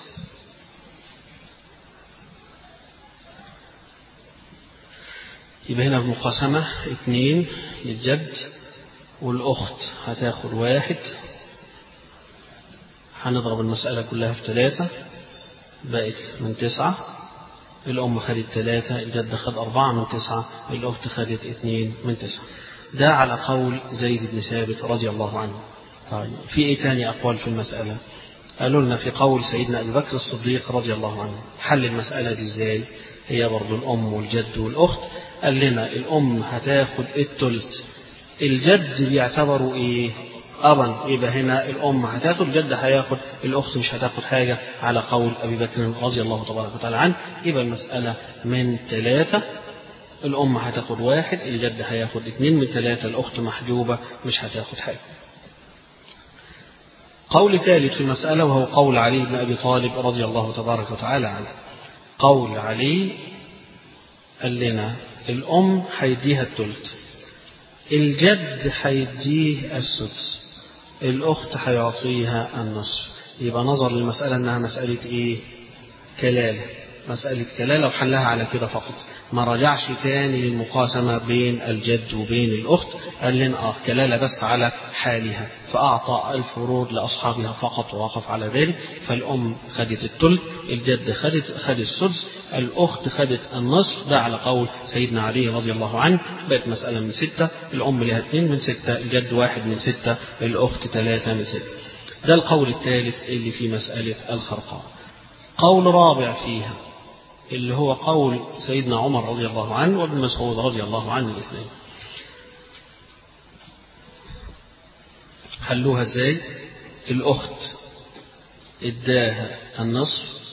يبقى هنا بمقاسمة اتنين للجد والأخت هتاخد واحد هنضرب المسألة كلها في ثلاثة بقت من تسعة الأم خدت ثلاثة الجد خد أربعة من تسعة الأخت خدت اثنين من تسعة ده على قول زيد بن ثابت رضي الله عنه طيب في إيه تاني أقوال في المسألة قالوا لنا في قول سيدنا أبي بكر الصديق رضي الله عنه حل المسألة دي إزاي هي برضو الأم والجد والأخت قال لنا الأم هتاخد التلت الجد بيعتبروا إيه أبا يبقى هنا الأم هتاخد الجد هياخد الأخت مش هتاخد حاجة على قول أبي بكر رضي الله تبارك وتعالى عنه يبقى المسألة من ثلاثة الأم هتاخد واحد الجد هياخد اتنين من ثلاثة الأخت محجوبة مش هتاخد حاجة قول ثالث في المسألة وهو قول علي بن أبي طالب رضي الله تبارك وتعالى عنه قول علي قال لنا الأم هيديها التلت الجد هيديه السدس الأخت هيعطيها النصف يبقى نظر للمسألة أنها مسألة إيه؟ كلالة مسألة كلالة وحلها على كده فقط ما رجعش تاني للمقاسمة بين الجد وبين الأخت قال لنا آه كلالة بس على حالها فأعطى الفروض لأصحابها فقط ووقف على ذلك فالأم خدت التلت الجد خدت خد السدس الأخت خدت النصف ده على قول سيدنا علي رضي الله عنه بقت مسألة من ستة الأم لها اثنين من ستة الجد واحد من ستة الأخت ثلاثة من ستة ده القول الثالث اللي في مسألة الخرقاء قول رابع فيها اللي هو قول سيدنا عمر رضي الله عنه وابن مسعود رضي الله عنه الاثنين حلوها ازاي الأخت اداها النصف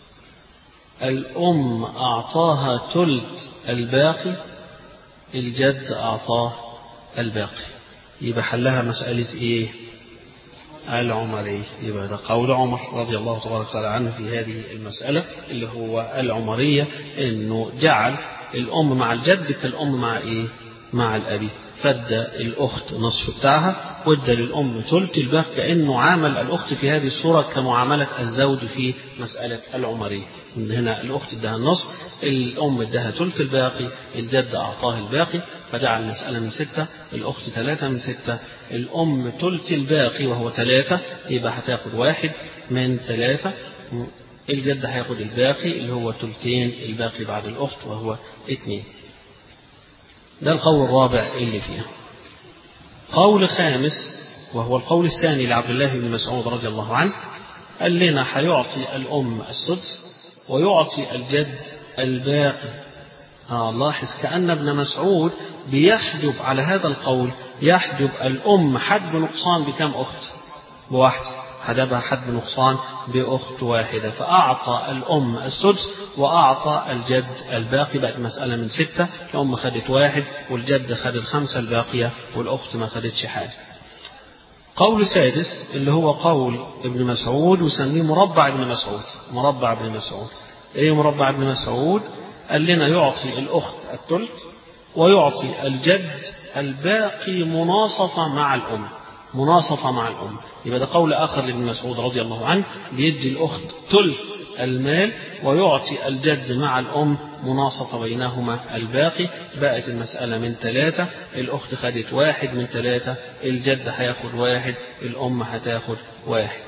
الأم أعطاها ثلث الباقي الجد أعطاه الباقي يبقى حلها مسألة إيه العمري يبقى ده قول عمر رضي الله تبارك وتعالى عنه في هذه المسألة اللي هو العمرية إنه جعل الأم مع الجد كالأم مع إيه؟ مع الأبي فادى الأخت نصف بتاعها وادى للأم ثلث الباقي كأنه عامل الأخت في هذه الصورة كمعاملة الزوج في مسألة العمرية من هنا الأخت اداها النصف الأم اداها ثلث الباقي الجد أعطاه الباقي فجعل المسألة من ستة الأخت ثلاثة من ستة الأم ثلث الباقي وهو ثلاثة يبقى هتاخد واحد من ثلاثة الجد هياخد الباقي اللي هو ثلثين الباقي بعد الأخت وهو اثنين ده القول الرابع اللي فيها قول خامس وهو القول الثاني لعبد الله بن مسعود رضي الله عنه قال لنا هيعطي الأم السدس ويعطي الجد الباقي آه لاحظ كأن ابن مسعود بيحجب على هذا القول يحجب الأم حد نقصان بكم أخت بواحدة حجبها حد نقصان بأخت واحدة فأعطى الأم السدس وأعطى الجد الباقي بقت مسألة من ستة الأم خدت واحد والجد خد الخمسة الباقية والأخت ما خدتش حاجة قول سادس اللي هو قول ابن مسعود وسميه مربع ابن مسعود مربع ابن مسعود ايه مربع ابن مسعود قال لنا يعطي الأخت الثلث ويعطي الجد الباقي مناصفة مع الأم مناصفة مع الأم يبقى ده قول آخر لابن مسعود رضي الله عنه بيدي الأخت ثلث المال ويعطي الجد مع الأم مناصفة بينهما الباقي بقت المسألة من ثلاثة الأخت خدت واحد من ثلاثة الجد هياخد واحد الأم هتاخد واحد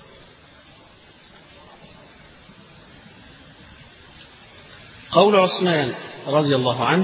قول عثمان رضي الله عنه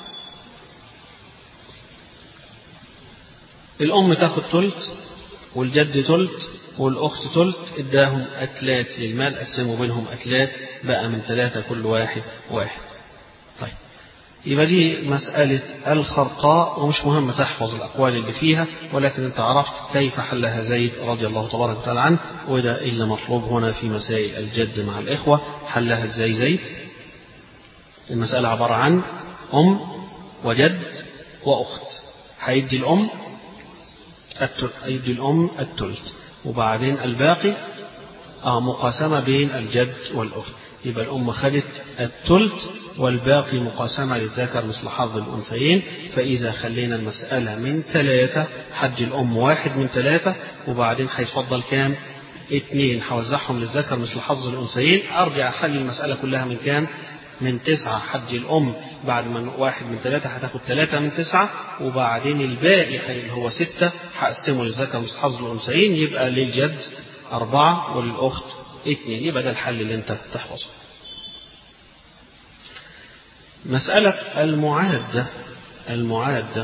الأم تاخد ثلث والجد ثلث والأخت ثلث اداهم أتلات للمال قسموا بينهم أتلات بقى من ثلاثة كل واحد واحد طيب يبقى دي مسألة الخرقاء ومش مهم تحفظ الأقوال اللي فيها ولكن أنت عرفت كيف حلها زيد رضي الله تبارك وتعالى عنه وده اللي مطلوب هنا في مسائل الجد مع الإخوة حلها ازاي زيد المسألة عبارة عن أم وجد وأخت هيدي الأم يدي الأم الثلث وبعدين الباقي آه مقاسمة بين الجد والأخت يبقى الأم خدت الثلث والباقي مقاسمة للذكر مثل حظ الأنثيين فإذا خلينا المسألة من ثلاثة حج الأم واحد من ثلاثة وبعدين هيفضل كام؟ اثنين هوزعهم للذكر مثل حظ الأنثيين أرجع أخلي المسألة كلها من كام؟ من تسعة حج الأم بعد ما واحد من ثلاثة هتاخد ثلاثة من تسعة وبعدين الباقي اللي هو ستة هقسمه للذكر مثل حظ الأنثيين يبقى للجد أربعة وللأخت اثنين يبقى ده الحل اللي أنت تحفظه. مسألة المعادة المعادة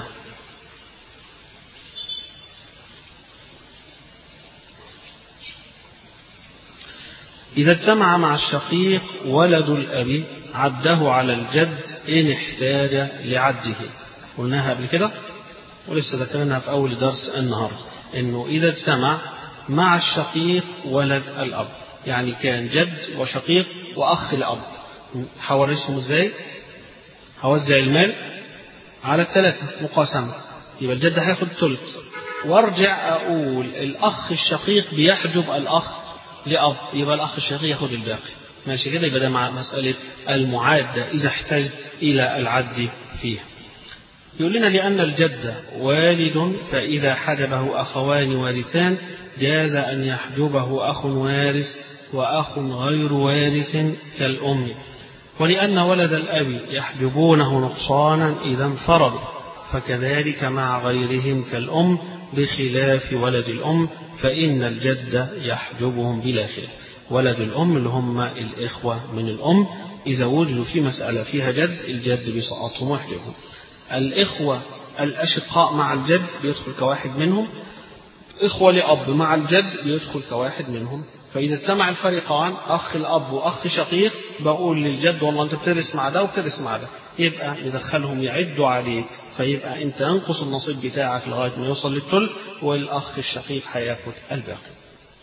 إذا اجتمع مع الشقيق ولد الأب عده على الجد إن احتاج لعده قلناها قبل كده ولسه ذكرناها في أول درس النهاردة إنه إذا اجتمع مع الشقيق ولد الأب يعني كان جد وشقيق وأخ الأب هورثهم إزاي؟ هوزع المال على الثلاثة مقاسمة يبقى الجد هياخد ثلث وارجع أقول الأخ الشقيق بيحجب الأخ لأب يبقى الأخ الشقيق ياخد الباقي ماشي كده يبقى ده مع مسألة المعادة إذا احتاج إلى العد فيها يقول لنا لأن الجد والد فإذا حجبه أخوان وارثان جاز أن يحجبه أخ وارث وأخ غير وارث كالأم ولأن ولد الأب يحجبونه نقصانا إذا انفرد فكذلك مع غيرهم كالأم بخلاف ولد الأم فإن الجد يحجبهم بلا خلاف ولد الأم اللي هم الإخوة من الأم إذا وجدوا في مسألة فيها جد الجد بيسقطهم ويحجبهم الإخوة الأشقاء مع الجد بيدخل كواحد منهم إخوة لأب مع الجد بيدخل كواحد منهم فإذا اجتمع الفريقان أخ الأب وأخ شقيق بقول للجد والله أنت بترث مع ده وبترث مع ده يبقى ندخلهم يعدوا عليك فيبقى أنت انقص النصيب بتاعك لغاية ما يوصل للثلث والأخ الشقيق هياخد الباقي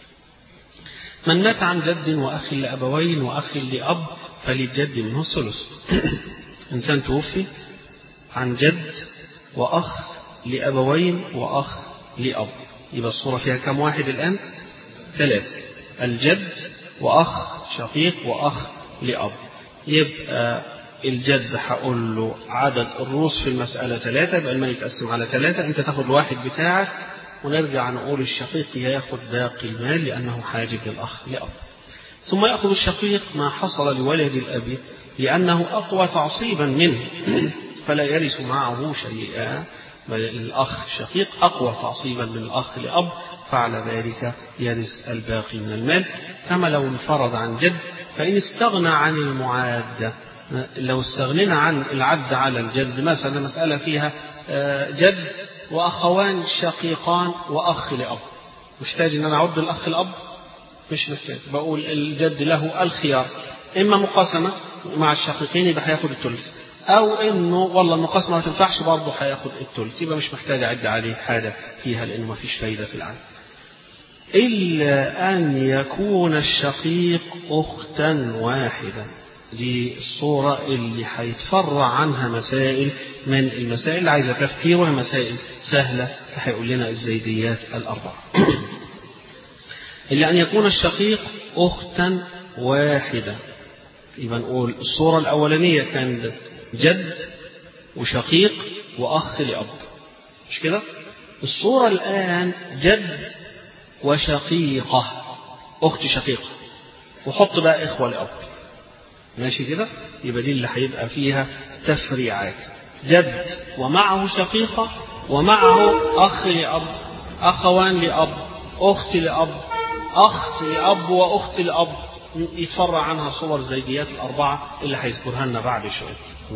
من مات عن جد وأخ لأبوين وأخ لأب فللجد منه الثلث إنسان توفي عن جد وأخ لأبوين وأخ لأب يبقى الصورة فيها كم واحد الآن؟ ثلاثة الجد وأخ شقيق وأخ لأب يبقى الجد هقول له عدد الروس في المسألة ثلاثة يبقى المال يتقسم على ثلاثة أنت تاخد واحد بتاعك ونرجع نقول الشقيق ياخد باقي المال لأنه حاجب للأخ لأب ثم يأخذ الشقيق ما حصل لولد الأب لأنه أقوى تعصيبا منه فلا يرث معه شيئا بل الأخ شقيق أقوى تعصيبا من الأخ لأب فعلى ذلك يرث الباقي من المال كما لو انفرد عن جد فإن استغنى عن المعادة لو استغنينا عن العد على الجد مثلا مسألة فيها جد وأخوان شقيقان وأخ لأب محتاج أن أنا أعد الأخ الأب مش محتاج بقول الجد له الخيار إما مقاسمة مع الشقيقين يبقى هياخد الثلث أو إنه والله المقاسمة ما تنفعش برضه هياخد الثلث يبقى مش محتاج أعد عليه حاجة فيها لأنه ما فيش فايدة في العد إلا أن يكون الشقيق أختا واحدة دي الصورة اللي هيتفرع عنها مسائل من المسائل اللي عايزة تفكير وهي مسائل سهلة هيقول لنا الزيديات الأربعة إلا أن يكون الشقيق أختا واحدة يبقى نقول الصورة الأولانية كانت جد وشقيق وأخ لأب مش كده؟ الصورة الآن جد وشقيقة أخت شقيقة وحط بقى إخوة لأب ماشي كده يبقى دي اللي هيبقى فيها تفريعات جد ومعه شقيقة ومعه أخ لأب أخوان لأب أخت لأب أخ لأب وأخت لأب يتفرع عنها صور زيديات الأربعة اللي هيذكرها لنا بعد شوية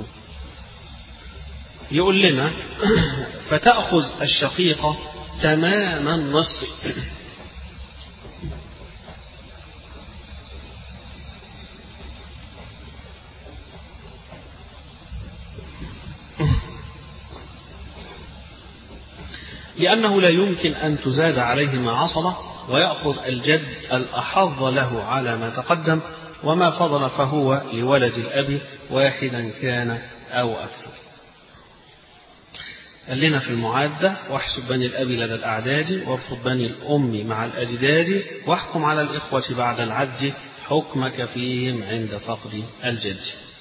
يقول لنا فتأخذ الشقيقة تمام النصف لأنه لا يمكن أن تزاد عليهما عصبة ويأخذ الجد الأحظ له على ما تقدم وما فضل فهو لولد الأب واحدا كان أو أكثر قال لنا في المعادة واحسب بني الأب لدى الأعداد وارفض بني الأم مع الأجداد واحكم على الإخوة بعد العد حكمك فيهم عند فقد الجد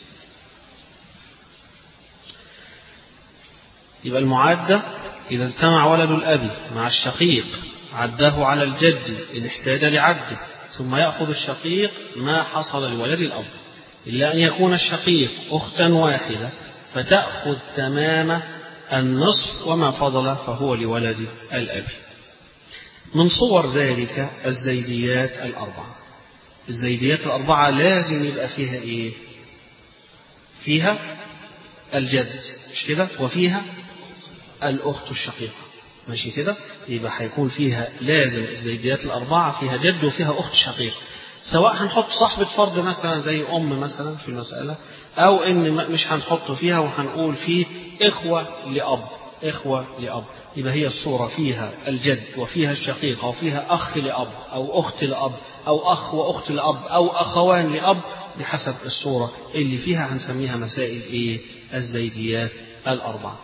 يبقى المعادة إذا اجتمع ولد الأب مع الشقيق عده على الجد إن احتاج لعده ثم يأخذ الشقيق ما حصل لولد الأب إلا أن يكون الشقيق أختا واحدة فتأخذ تمام النصف وما فضل فهو لولد الأب من صور ذلك الزيديات الأربعة الزيديات الأربعة لازم يبقى فيها إيه فيها الجد مش كده وفيها الأخت الشقيقة ماشي كده يبقى هيكون فيها لازم الزيديات الأربعة فيها جد وفيها أخت شقيقة سواء هنحط صاحبة فرد مثلا زي أم مثلا في المسألة أو إن مش هنحط فيها وهنقول فيه إخوة لأب إخوة لأب يبقى هي الصورة فيها الجد وفيها الشقيقة وفيها أخ لأب أو أخت لأب أو أخ وأخت لأب أو أخوان لأب بحسب الصورة اللي فيها هنسميها مسائل إيه الزيديات الأربعة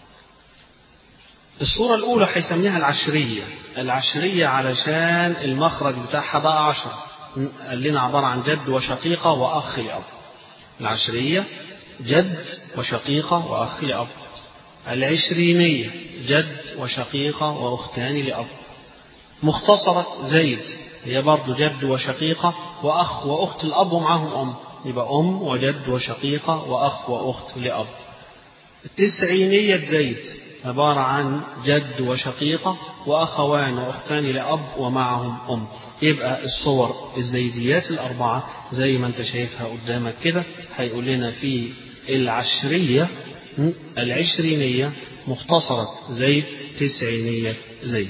الصورة الأولى هيسميها العشرية العشرية علشان المخرج بتاعها بقى عشرة قال لنا عبارة عن جد وشقيقة وأخ لأب العشرية جد وشقيقة وأخ لأب العشرينية جد وشقيقة وأختان لأب مختصرة زيد هي برضه جد وشقيقة وأخ وأخت الأب ومعهم أم يبقى أم وجد وشقيقة وأخ وأخت لأب التسعينية زيد عبارة عن جد وشقيقة وأخوان وأختان لأب ومعهم أم يبقى الصور الزيديات الأربعة زي ما أنت شايفها قدامك كده هيقول لنا في العشرية العشرينية مختصرة زيد تسعينية زيد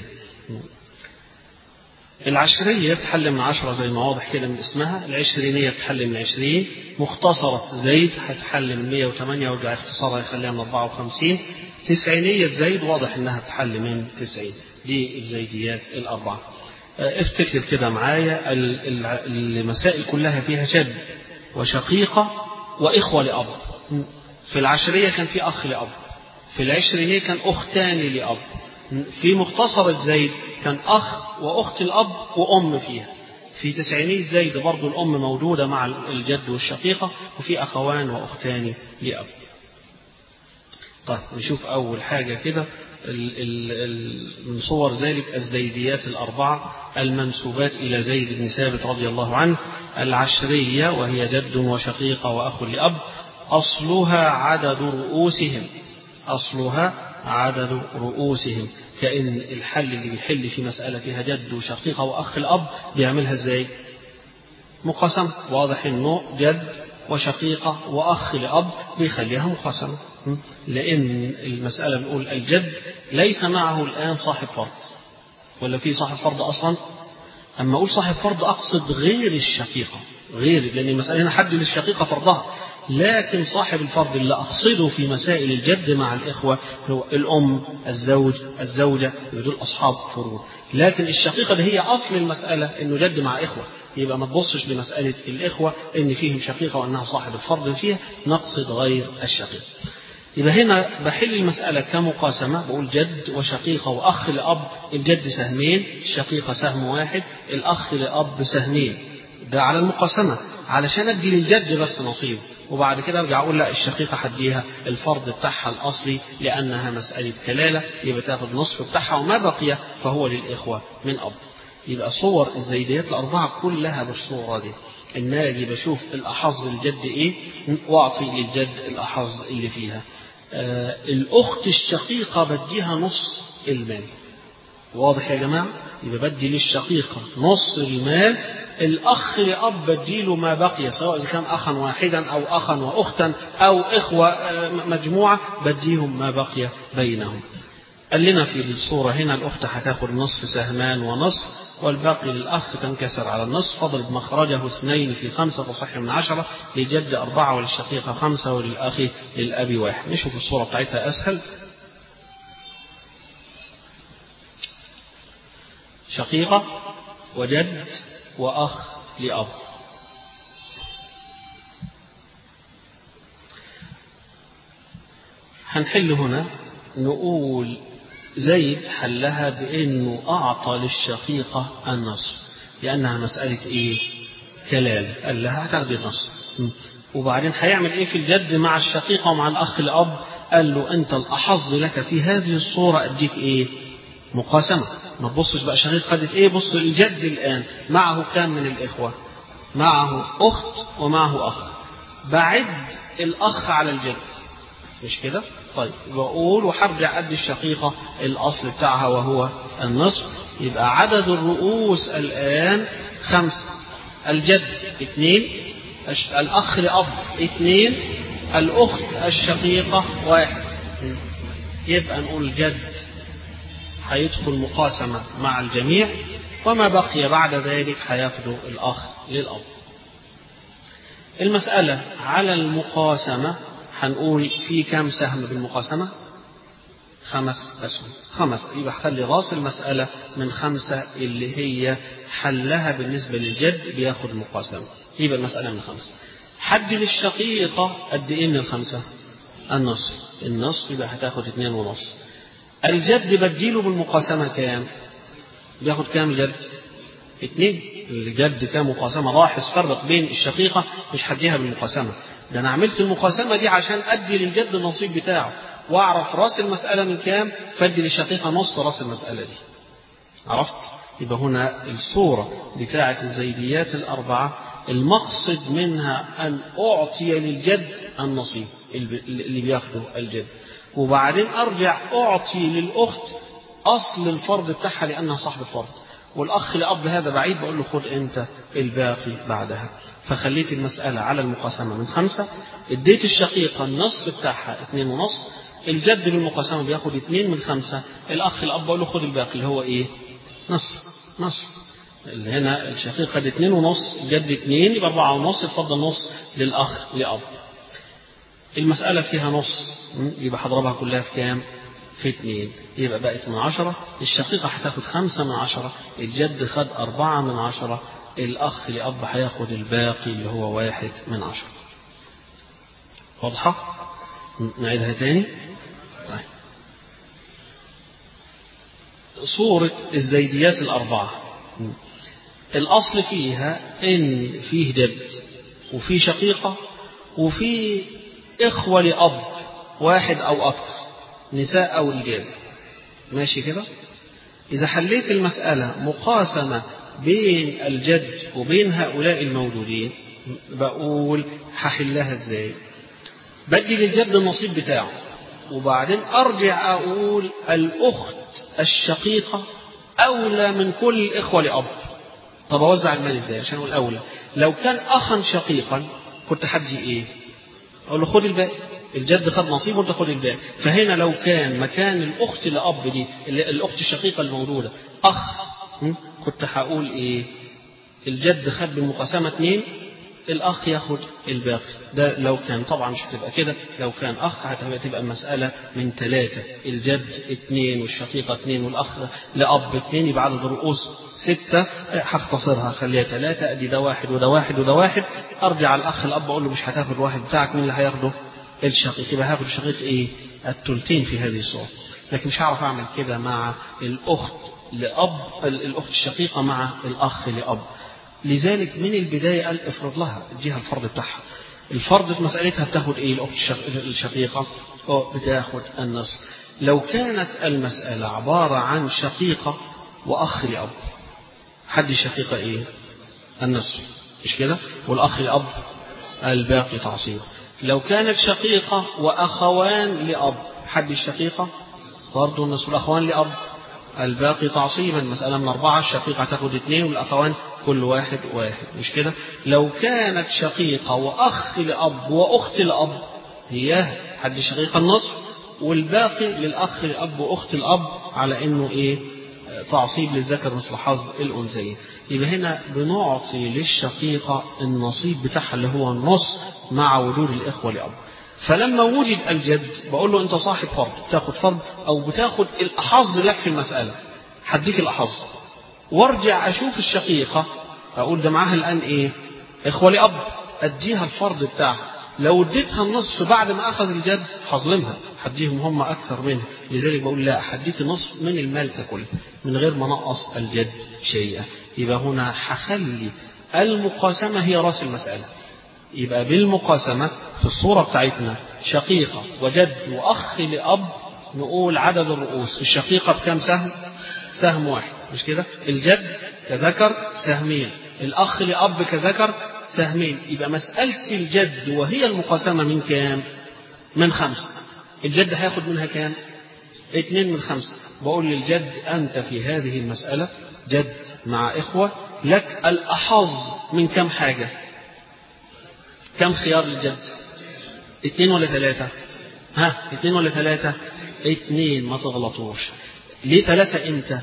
العشرية بتحل من عشرة زي ما واضح كده من اسمها العشرينية بتحل من عشرين مختصرة زيد هتحل من 108 وارجع اختصارها يخليها من 54 تسعينية زيد واضح انها بتحل من 90 دي الزيديات الأربعة افتكر كده معايا المسائل كلها فيها جد وشقيقة وإخوة لأب في العشرية كان في أخ لأب في العشرينية كان أختان لأب في مختصرة زيد كان أخ وأخت الأب وأم فيها في تسعينية زيد برضو الأم موجودة مع الجد والشقيقة وفي أخوان وأختان لأب طيب نشوف أول حاجة كده من صور ذلك الزيديات الأربعة المنسوبات إلى زيد بن ثابت رضي الله عنه العشرية وهي جد وشقيقة وأخ لأب أصلها عدد رؤوسهم أصلها عدد رؤوسهم كأن الحل اللي بيحل في مسألة فيها جد وشقيقة وأخ الأب بيعملها إزاي مقسم واضح إنه جد وشقيقة وأخ لأب بيخليها مقسمة لأن المسألة بنقول الجد ليس معه الآن صاحب فرض ولا في صاحب فرض أصلا أما أقول صاحب فرض أقصد غير الشقيقة غير لأن المسألة هنا حد للشقيقة فرضها لكن صاحب الفرض اللي أقصده في مسائل الجد مع الإخوة هو الأم الزوج الزوجة دول أصحاب فروض لكن الشقيقة دي هي أصل المسألة إنه جد مع إخوة يبقى ما تبصش لمسألة الإخوة إن فيهم شقيقة وأنها صاحب الفرض فيها نقصد غير الشقيق يبقى هنا بحل المسألة كمقاسمة بقول جد وشقيقة وأخ لأب الجد سهمين الشقيقة سهم واحد الأخ لأب سهمين ده على المقاسمة علشان أدي للجد بس نصيب وبعد كده ارجع اقول لا الشقيقه هديها الفرض بتاعها الاصلي لانها مساله كلاله يبقى تاخد نصف بتاعها وما بقي فهو للاخوه من اب يبقى صور الزيديات الاربعه كلها بالصوره دي ان اجي بشوف الاحظ الجد ايه واعطي للجد الاحظ اللي فيها آه الاخت الشقيقه بديها نص المال واضح يا جماعه يبقى بدي للشقيقه نص المال الأخ لأب بديله ما بقي سواء إذا كان أخا واحدا أو أخا وأختا أو إخوة مجموعة بديهم ما بقي بينهم قال لنا في الصورة هنا الأخت هتاخد نصف سهمان ونصف والباقي للأخ تنكسر على النصف فضرب مخرجه اثنين في خمسة تصح من عشرة لجد أربعة وللشقيقة خمسة وللأخ للأب واحد نشوف الصورة بتاعتها أسهل شقيقة وجد وأخ لأب هنحل هنا نقول زيد حلها بأنه أعطى للشقيقة النصف لأنها مسألة إيه؟ كلال قال لها هتاخدي النصف وبعدين هيعمل إيه في الجد مع الشقيقة ومع الأخ الأب قال له أنت الأحظ لك في هذه الصورة أديك إيه؟ مقاسمة ما تبصش بقى شقيق خدت إيه بص الجد الآن معه كام من الإخوة معه أخت ومعه أخ بعد الأخ على الجد مش كده طيب بقول وهرجع قد الشقيقة الأصل بتاعها وهو النصف يبقى عدد الرؤوس الآن خمسة الجد اثنين الأخ لأب اثنين الأخت الشقيقة واحد يبقى نقول الجد هيدخل مقاسمة مع الجميع وما بقي بعد ذلك هياخده الأخ للأب المسألة على المقاسمة هنقول في كام سهم بالمقاسمة خمس أسهم خمس يبقى خلي راس المسألة من خمسة اللي هي حلها بالنسبة للجد بياخد مقاسمة يبقى المسألة من خمسة حد للشقيقة قد إيه من الخمسة النصف النصف يبقى هتاخد اتنين ونص الجد بديله بالمقاسمة كام بياخد كام الجد اتنين الجد كام مقاسمة لاحظ فرق بين الشقيقة مش هديها بالمقاسمة ده أنا عملت المقاسمة دي عشان أدي للجد النصيب بتاعه وأعرف راس المسألة من كام فأدي للشقيقة نص راس المسألة دي عرفت يبقى هنا الصورة بتاعة الزيديات الأربعة المقصد منها أن أعطي للجد النصيب اللي بياخده الجد وبعدين أرجع أعطي للأخت أصل الفرض بتاعها لأنها صاحب الفرض والأخ لأب هذا بعيد بقول له خد أنت الباقي بعدها فخليت المسألة على المقاسمة من خمسة اديت الشقيقة النصف بتاعها اتنين ونص الجد بالمقاسمة بياخد اتنين من خمسة الأخ الأب بقول له خد الباقي اللي هو إيه نصف نصف اللي هنا الشقيق خد اتنين ونص الجد اتنين يبقى أربعة ونص اتفضل نص للأخ لأب المسألة فيها نص يبقى هضربها كلها في كام؟ في اتنين يبقى بقت من عشرة الشقيقة هتاخد خمسة من عشرة الجد خد أربعة من عشرة الأخ لأب هياخد الباقي اللي هو واحد من عشرة واضحة؟ نعيدها تاني طيب. صورة الزيديات الأربعة الأصل فيها إن فيه جد وفيه شقيقة وفيه إخوة لأب واحد أو أكثر نساء أو رجال ماشي كده إذا حليت المسألة مقاسمة بين الجد وبين هؤلاء الموجودين بقول هحلها ازاي بدي للجد النصيب بتاعه وبعدين ارجع اقول الاخت الشقيقه اولى من كل الاخوه لاب طب اوزع المال ازاي عشان اقول اولى لو كان اخا شقيقا كنت حدي ايه اقول له خد الباقي الجد خد نصيبه وانت خد الباقي فهنا لو كان مكان الاخت لاب دي الاخت الشقيقه المولوده اخ كنت هقول ايه الجد خد بالمقاسمه اثنين الاخ ياخد الباقي ده لو كان طبعا مش هتبقى كده لو كان اخ هتبقى تبقى المساله من ثلاثه الجد اثنين والشقيقه اثنين والاخ لاب اثنين يبقى عدد الرؤوس سته هختصرها خليها ثلاثه ادي ده واحد وده واحد وده واحد ارجع الاخ الاب اقول له مش هتاخد واحد بتاعك مين اللي هياخده؟ الشقيق يبقى هاخد الشقيق ايه؟ الثلثين في هذه الصوره لكن مش هعرف اعمل كده مع الاخت لاب الاخت الشقيقه مع الاخ لاب لذلك من البداية قال افرض لها اديها الفرض بتاعها الفرض في مسألتها بتاخد ايه الأخت الشقيقة بتاخد النصف لو كانت المسألة عبارة عن شقيقة وأخ لأب حد الشقيقة ايه النصف مش كده والأخ لأب الباقي تعصيب لو كانت شقيقة وأخوان لأب حد الشقيقة برضه النصف والأخوان لأب الباقي تعصيبا مسألة من أربعة الشقيقة تاخد اثنين والأخوان كل واحد واحد مش كده لو كانت شقيقة وأخ لأب وأخت لأب هي حد الشقيقة النصف والباقي للأخ لأب وأخت الأب على إنه إيه تعصيب للذكر مثل حظ الأنثيين يبقى هنا بنعطي للشقيقة النصيب بتاعها اللي هو النص مع وجود الإخوة لأب فلما وجد الجد بقول له انت صاحب فرض بتاخد فرض او بتاخد الاحظ لك في المساله هديك الاحظ وارجع اشوف الشقيقه اقول ده معاها الان ايه اخوه لاب اديها الفرض بتاعها لو اديتها النصف بعد ما اخذ الجد هظلمها هديهم هم اكثر منها لذلك بقول لا هديك النصف من المال ككل من غير ما نقص الجد شيئا يبقى هنا هخلي المقاسمه هي راس المساله يبقى بالمقاسمه في الصوره بتاعتنا شقيقه وجد واخ لاب نقول عدد الرؤوس الشقيقه بكام سهم سهم واحد مش كده الجد كذكر سهمين الاخ لاب كذكر سهمين يبقى مسألة الجد وهي المقاسمة من كام؟ من خمسة الجد هياخد منها كام؟ اتنين من خمسة بقول للجد أنت في هذه المسألة جد مع إخوة لك الأحظ من كم حاجة؟ كم خيار للجد؟ اتنين ولا ثلاثة؟ ها اتنين ولا ثلاثة؟ اتنين ما تغلطوش ليه ثلاثة امتى؟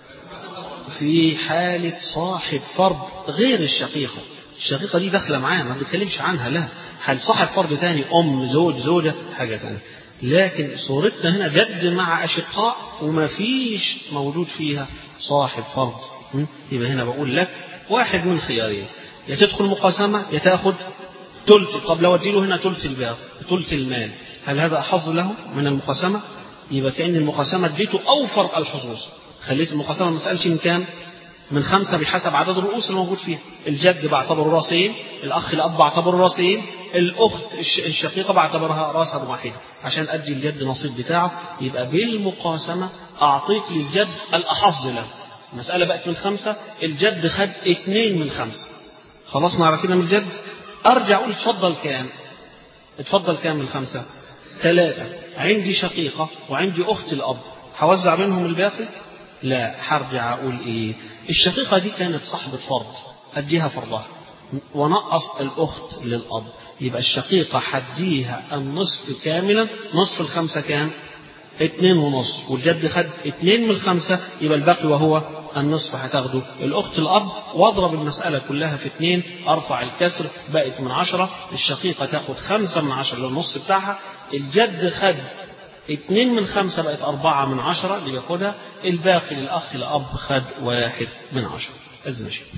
في حالة صاحب فرض غير الشقيقة الشقيقة دي داخلة معانا ما بنتكلمش عنها لا هل صاحب فرض تاني أم زوج زوجة حاجة تانية لكن صورتنا هنا جد مع أشقاء وما فيش موجود فيها صاحب فرض يبقى هنا بقول لك واحد من خيارين يا تدخل مقاسمة يا تاخد تلت طب لو اديله هنا تلت الباقي تلت المال هل هذا أحظ له من المقاسمة يبقى كأن المقاسمة اديته أوفر الحظوظ خليت المقاسمة مسألتي من كام من خمسة بحسب عدد الرؤوس الموجود فيها الجد بعتبره راسين الأخ الأب بعتبره راسين الأخت الشقيقة بعتبرها راسا واحدة عشان أدي الجد نصيب بتاعه يبقى بالمقاسمة أعطيت للجد الأحظ له المسألة بقت من خمسة الجد خد اتنين من خمسة خلصنا على كده من الجد أرجع أقول اتفضل كام اتفضل كام من خمسة ثلاثة عندي شقيقة وعندي أخت الأب هوزع بينهم الباقي لا هرجع أقول إيه الشقيقة دي كانت صاحبة فرض أديها فرضها ونقص الأخت للأب يبقى الشقيقة حديها النصف كاملا نصف الخمسة كام اتنين ونصف والجد خد اتنين من الخمسة يبقى الباقي وهو النصف هتاخده الأخت الأب واضرب المسألة كلها في اتنين أرفع الكسر بقت من عشرة الشقيقة تاخد خمسة من عشرة للنص بتاعها الجد خد اتنين من خمسة بقت أربعة من عشرة اللي ياخدها الباقي للأخ الأب خد واحد من عشرة أذن شيء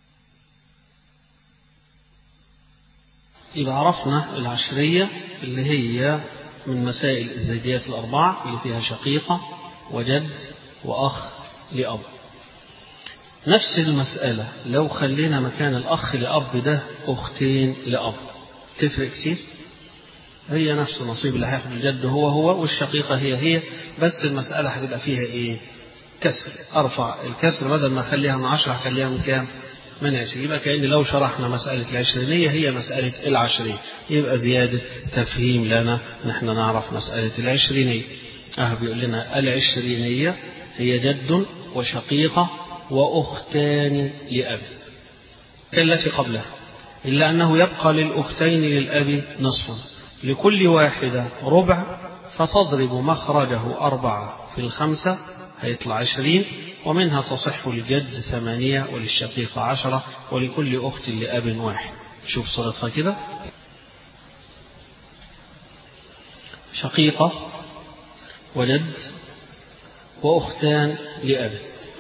يبقى عرفنا العشرية اللي هي من مسائل الزيديات الأربعة اللي فيها شقيقة وجد وأخ لأب نفس المسألة لو خلينا مكان الأخ لأب ده أختين لأب تفرق كتير هي نفس النصيب اللي هياخد الجد هو هو والشقيقة هي هي بس المسألة هتبقى فيها إيه كسر أرفع الكسر بدل ما أخليها من عشرة هخليها من كام من عشرين يبقى كأن لو شرحنا مسألة العشرينية هي مسألة العشرين يبقى زيادة تفهيم لنا نحن نعرف مسألة العشرينية أه بيقول لنا العشرينية هي جد وشقيقة وأختان لأب كالتي قبلها إلا أنه يبقى للأختين للأب نصف لكل واحدة ربع فتضرب مخرجه أربعة في الخمسة هيطلع عشرين ومنها تصح للجد ثمانية وللشقيقة عشرة ولكل أخت لأب واحد شوف صورتها كده شقيقة وجد وأختان لأب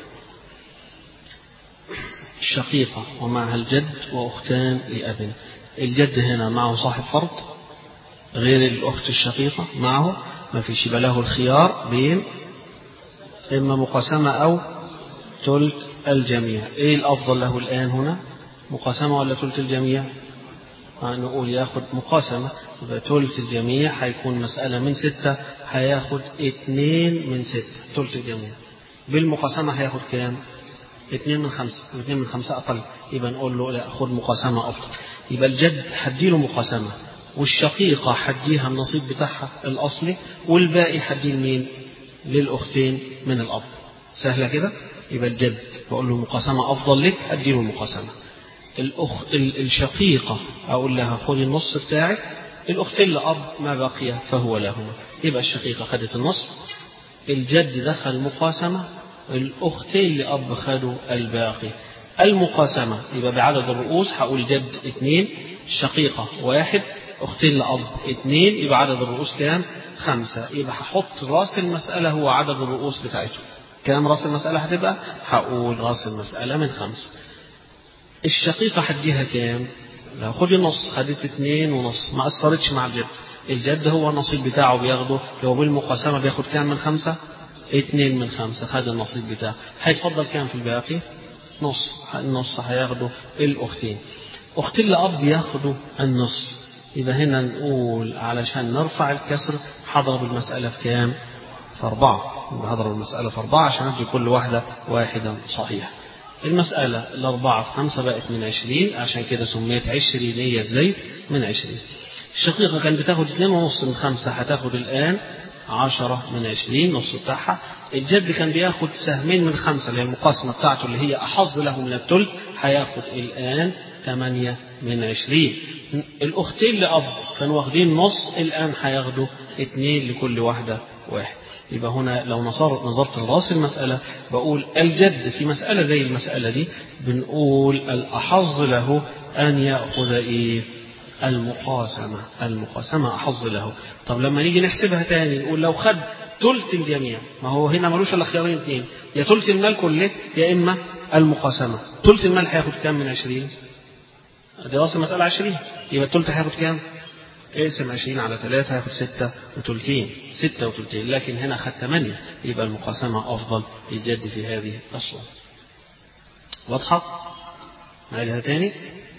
الشقيقة ومعها الجد وأختان لأب الجد هنا معه صاحب فرض غير الأخت الشقيقة معه ما فيش يبقى له الخيار بين إما مقاسمة أو تلت الجميع إيه الأفضل له الآن هنا مقاسمة ولا تلت الجميع نقول ياخد مقاسمة يبقى تلت الجميع هيكون مسألة من ستة هياخد اتنين من ستة تلت الجميع بالمقاسمة هياخد كام؟ اتنين من خمسة اتنين من خمسة أقل يبقى نقول له لا خد مقاسمة أفضل يبقى الجد هديله مقاسمة والشقيقة حديها النصيب بتاعها الأصلي والباقي حديه لمين؟ للأختين من الأب سهلة كده؟ يبقى الجد بقول له مقاسمة أفضل لك أديله المقاسمة الأخ... الشقيقة أقول لها خذي النص بتاعك الأختين لأب ما بقي فهو لهما يبقى الشقيقة خدت النص الجد دخل مقاسمة الأختين لأب خدوا الباقي المقاسمة يبقى بعدد الرؤوس هقول جد اثنين شقيقة واحد أختين لأب اثنين يبقى عدد الرؤوس كام؟ خمسة يبقى هحط راس المسألة هو عدد الرؤوس بتاعته كام راس المسألة هتبقى؟ هقول راس المسألة من خمسة الشقيقة هديها كام؟ لو خد النص خدت اتنين ونص ما أثرتش مع الجد الجد هو النصيب بتاعه بياخده لو بالمقاسمة بياخد كام من خمسة اتنين من خمسة خد النصيب بتاعه هيتفضل كام في الباقي نص النص هياخده الأختين أختين لأب ياخدوا النصف يبقى هنا نقول علشان نرفع الكسر هضرب المسألة في كام؟ في أربعة يبقى هضرب المسألة في أربعة عشان أدي كل واحدة واحدا صحيح المسألة الأربعة في خمسة بقت من عشرين عشان كده سميت عشرينية زيت من عشرين الشقيقة كان بتاخد اتنين ونص من خمسة هتاخد الآن عشرة من عشرين نص بتاعها الجد كان بياخد سهمين من خمسة اللي هي المقاسمة بتاعته اللي هي أحظ له من الثلث هياخد الآن ثمانية من عشرين الأختين لأب كانوا واخدين نص الآن هياخدوا اتنين لكل واحدة واحد يبقى هنا لو نصر نظرت لراس المسألة بقول الجد في مسألة زي المسألة دي بنقول الأحظ له أن يأخذ إيه المقاسمة المقاسمة أحظ له طب لما نيجي نحسبها تاني نقول لو خد تلت الجميع ما هو هنا ملوش إلا خيارين اثنين يا تلت المال كله يا إما المقاسمة تلت المال هياخد كام من عشرين دي راس المسألة عشرين يبقى التلت هياخد كام اقسم عشرين على ثلاثة هياخد ستة وتلتين ستة وتلتين لكن هنا خد ثمانية يبقى المقاسمة أفضل للجد في هذه الصورة واضحة؟ نعيدها تاني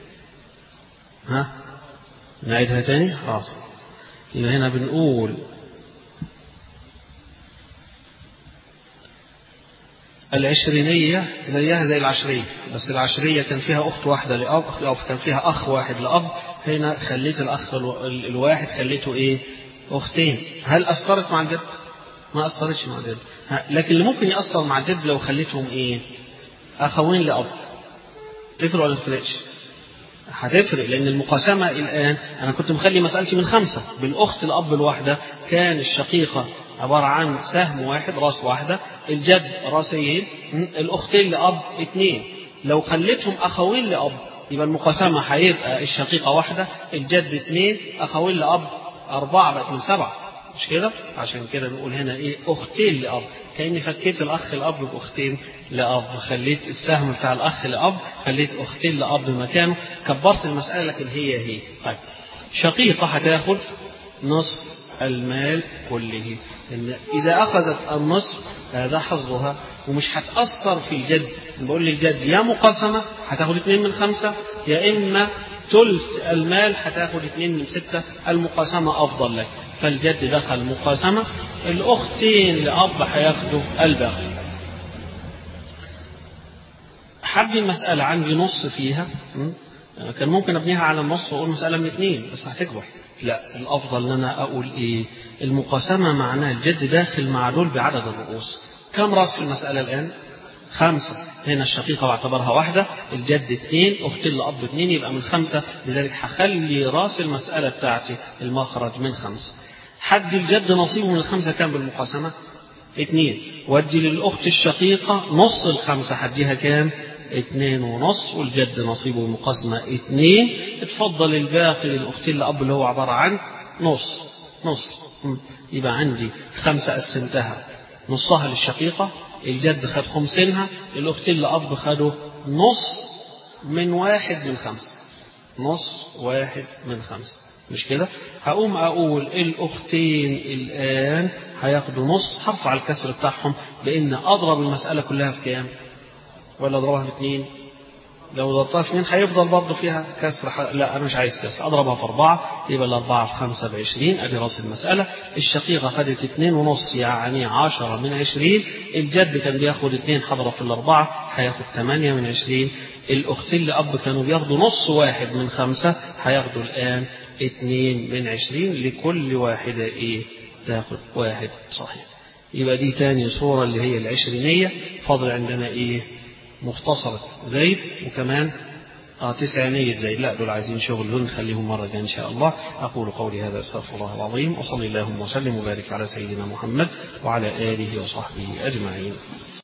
ها نعيدها تاني حاضر يبقى هنا بنقول العشرينية زيها زي العشرية بس العشرية كان فيها أخت واحدة لأب أو كان فيها أخ واحد لأب هنا خليت الأخ الواحد خليته إيه أختين هل أثرت مع الجد ما أثرتش مع الجد لكن اللي ممكن يأثر مع الجد لو خليتهم إيه أخوين لأب تفرق ولا تفرقش هتفرق لأن المقاسمة الآن أنا كنت مخلي مسألتي من خمسة بالأخت الأب الواحدة كان الشقيقة عبارة عن سهم واحد راس واحدة الجد راسين الأختين لأب اثنين لو خليتهم أخوين لأب يبقى المقاسمة هيبقى الشقيقة واحدة الجد اثنين أخوين لأب أربعة بقت من سبعة مش كده؟ عشان كده نقول هنا إيه أختين لأب كأني فكيت الأخ الأب بأختين لأب خليت السهم بتاع الأخ لأب خليت أختين لأب مكانه كبرت المسألة لكن هي هي طيب شقيقة هتاخد نصف المال كله إن إذا أخذت النصف هذا حظها ومش هتأثر في الجد بقول للجد يا مقاسمة هتاخد اتنين من خمسة يا إما ثلث المال هتاخد اتنين من ستة المقاسمة أفضل لك فالجد دخل مقاسمة الأختين لأب هياخدوا الباقي حب المسألة عندي نص فيها كان ممكن أبنيها على النص وأقول مسألة من اثنين بس هتكبر لا الأفضل أن أنا أقول إيه المقاسمة معناها الجد داخل مع دول بعدد الرؤوس كم رأس في المسألة الآن خمسة هنا الشقيقة واعتبرها واحدة الجد اثنين أختين لأب اثنين يبقى من خمسة لذلك هخلي رأس المسألة بتاعتي المخرج من خمسة حد الجد نصيبه من الخمسة كام بالمقاسمة اثنين ودي للأخت الشقيقة نص الخمسة حديها كام اتنين ونص والجد نصيبه المقاسمة اتنين اتفضل الباقي للأختين لأب اللي هو عبارة عن نص نص يبقى عندي خمسة قسمتها نصها للشقيقة الجد خد خمسينها الأختين لأب خدوا نص من واحد من خمسة نص واحد من خمسة مش كده هقوم أقول الأختين الآن هياخدوا نص هرفع الكسر بتاعهم لأن أضرب المسألة كلها في كام ولا اضربها في اثنين لو ضربتها في اثنين هيفضل برضه فيها كسر ح... لا انا مش عايز كسر اضربها في اربعه يبقى الاربعه في خمسه بعشرين ادي راس المساله الشقيقه خدت اثنين ونص يعني عشرة من عشرين الجد كان بياخد اثنين هضرب في الاربعه هياخد ثمانيه من عشرين الاختين لاب كانوا بياخدوا نص واحد من خمسه هياخدوا الان اثنين من عشرين لكل واحده ايه تاخد واحد صحيح يبقى دي تاني صورة اللي هي العشرينية فاضل عندنا ايه مختصرة زيد وكمان آه تسعينية زيد لا دول عايزين شغل دول نخليهم مرة جاية إن شاء الله أقول قولي هذا أستغفر الله العظيم وصلي اللهم وسلم وبارك على سيدنا محمد وعلى آله وصحبه أجمعين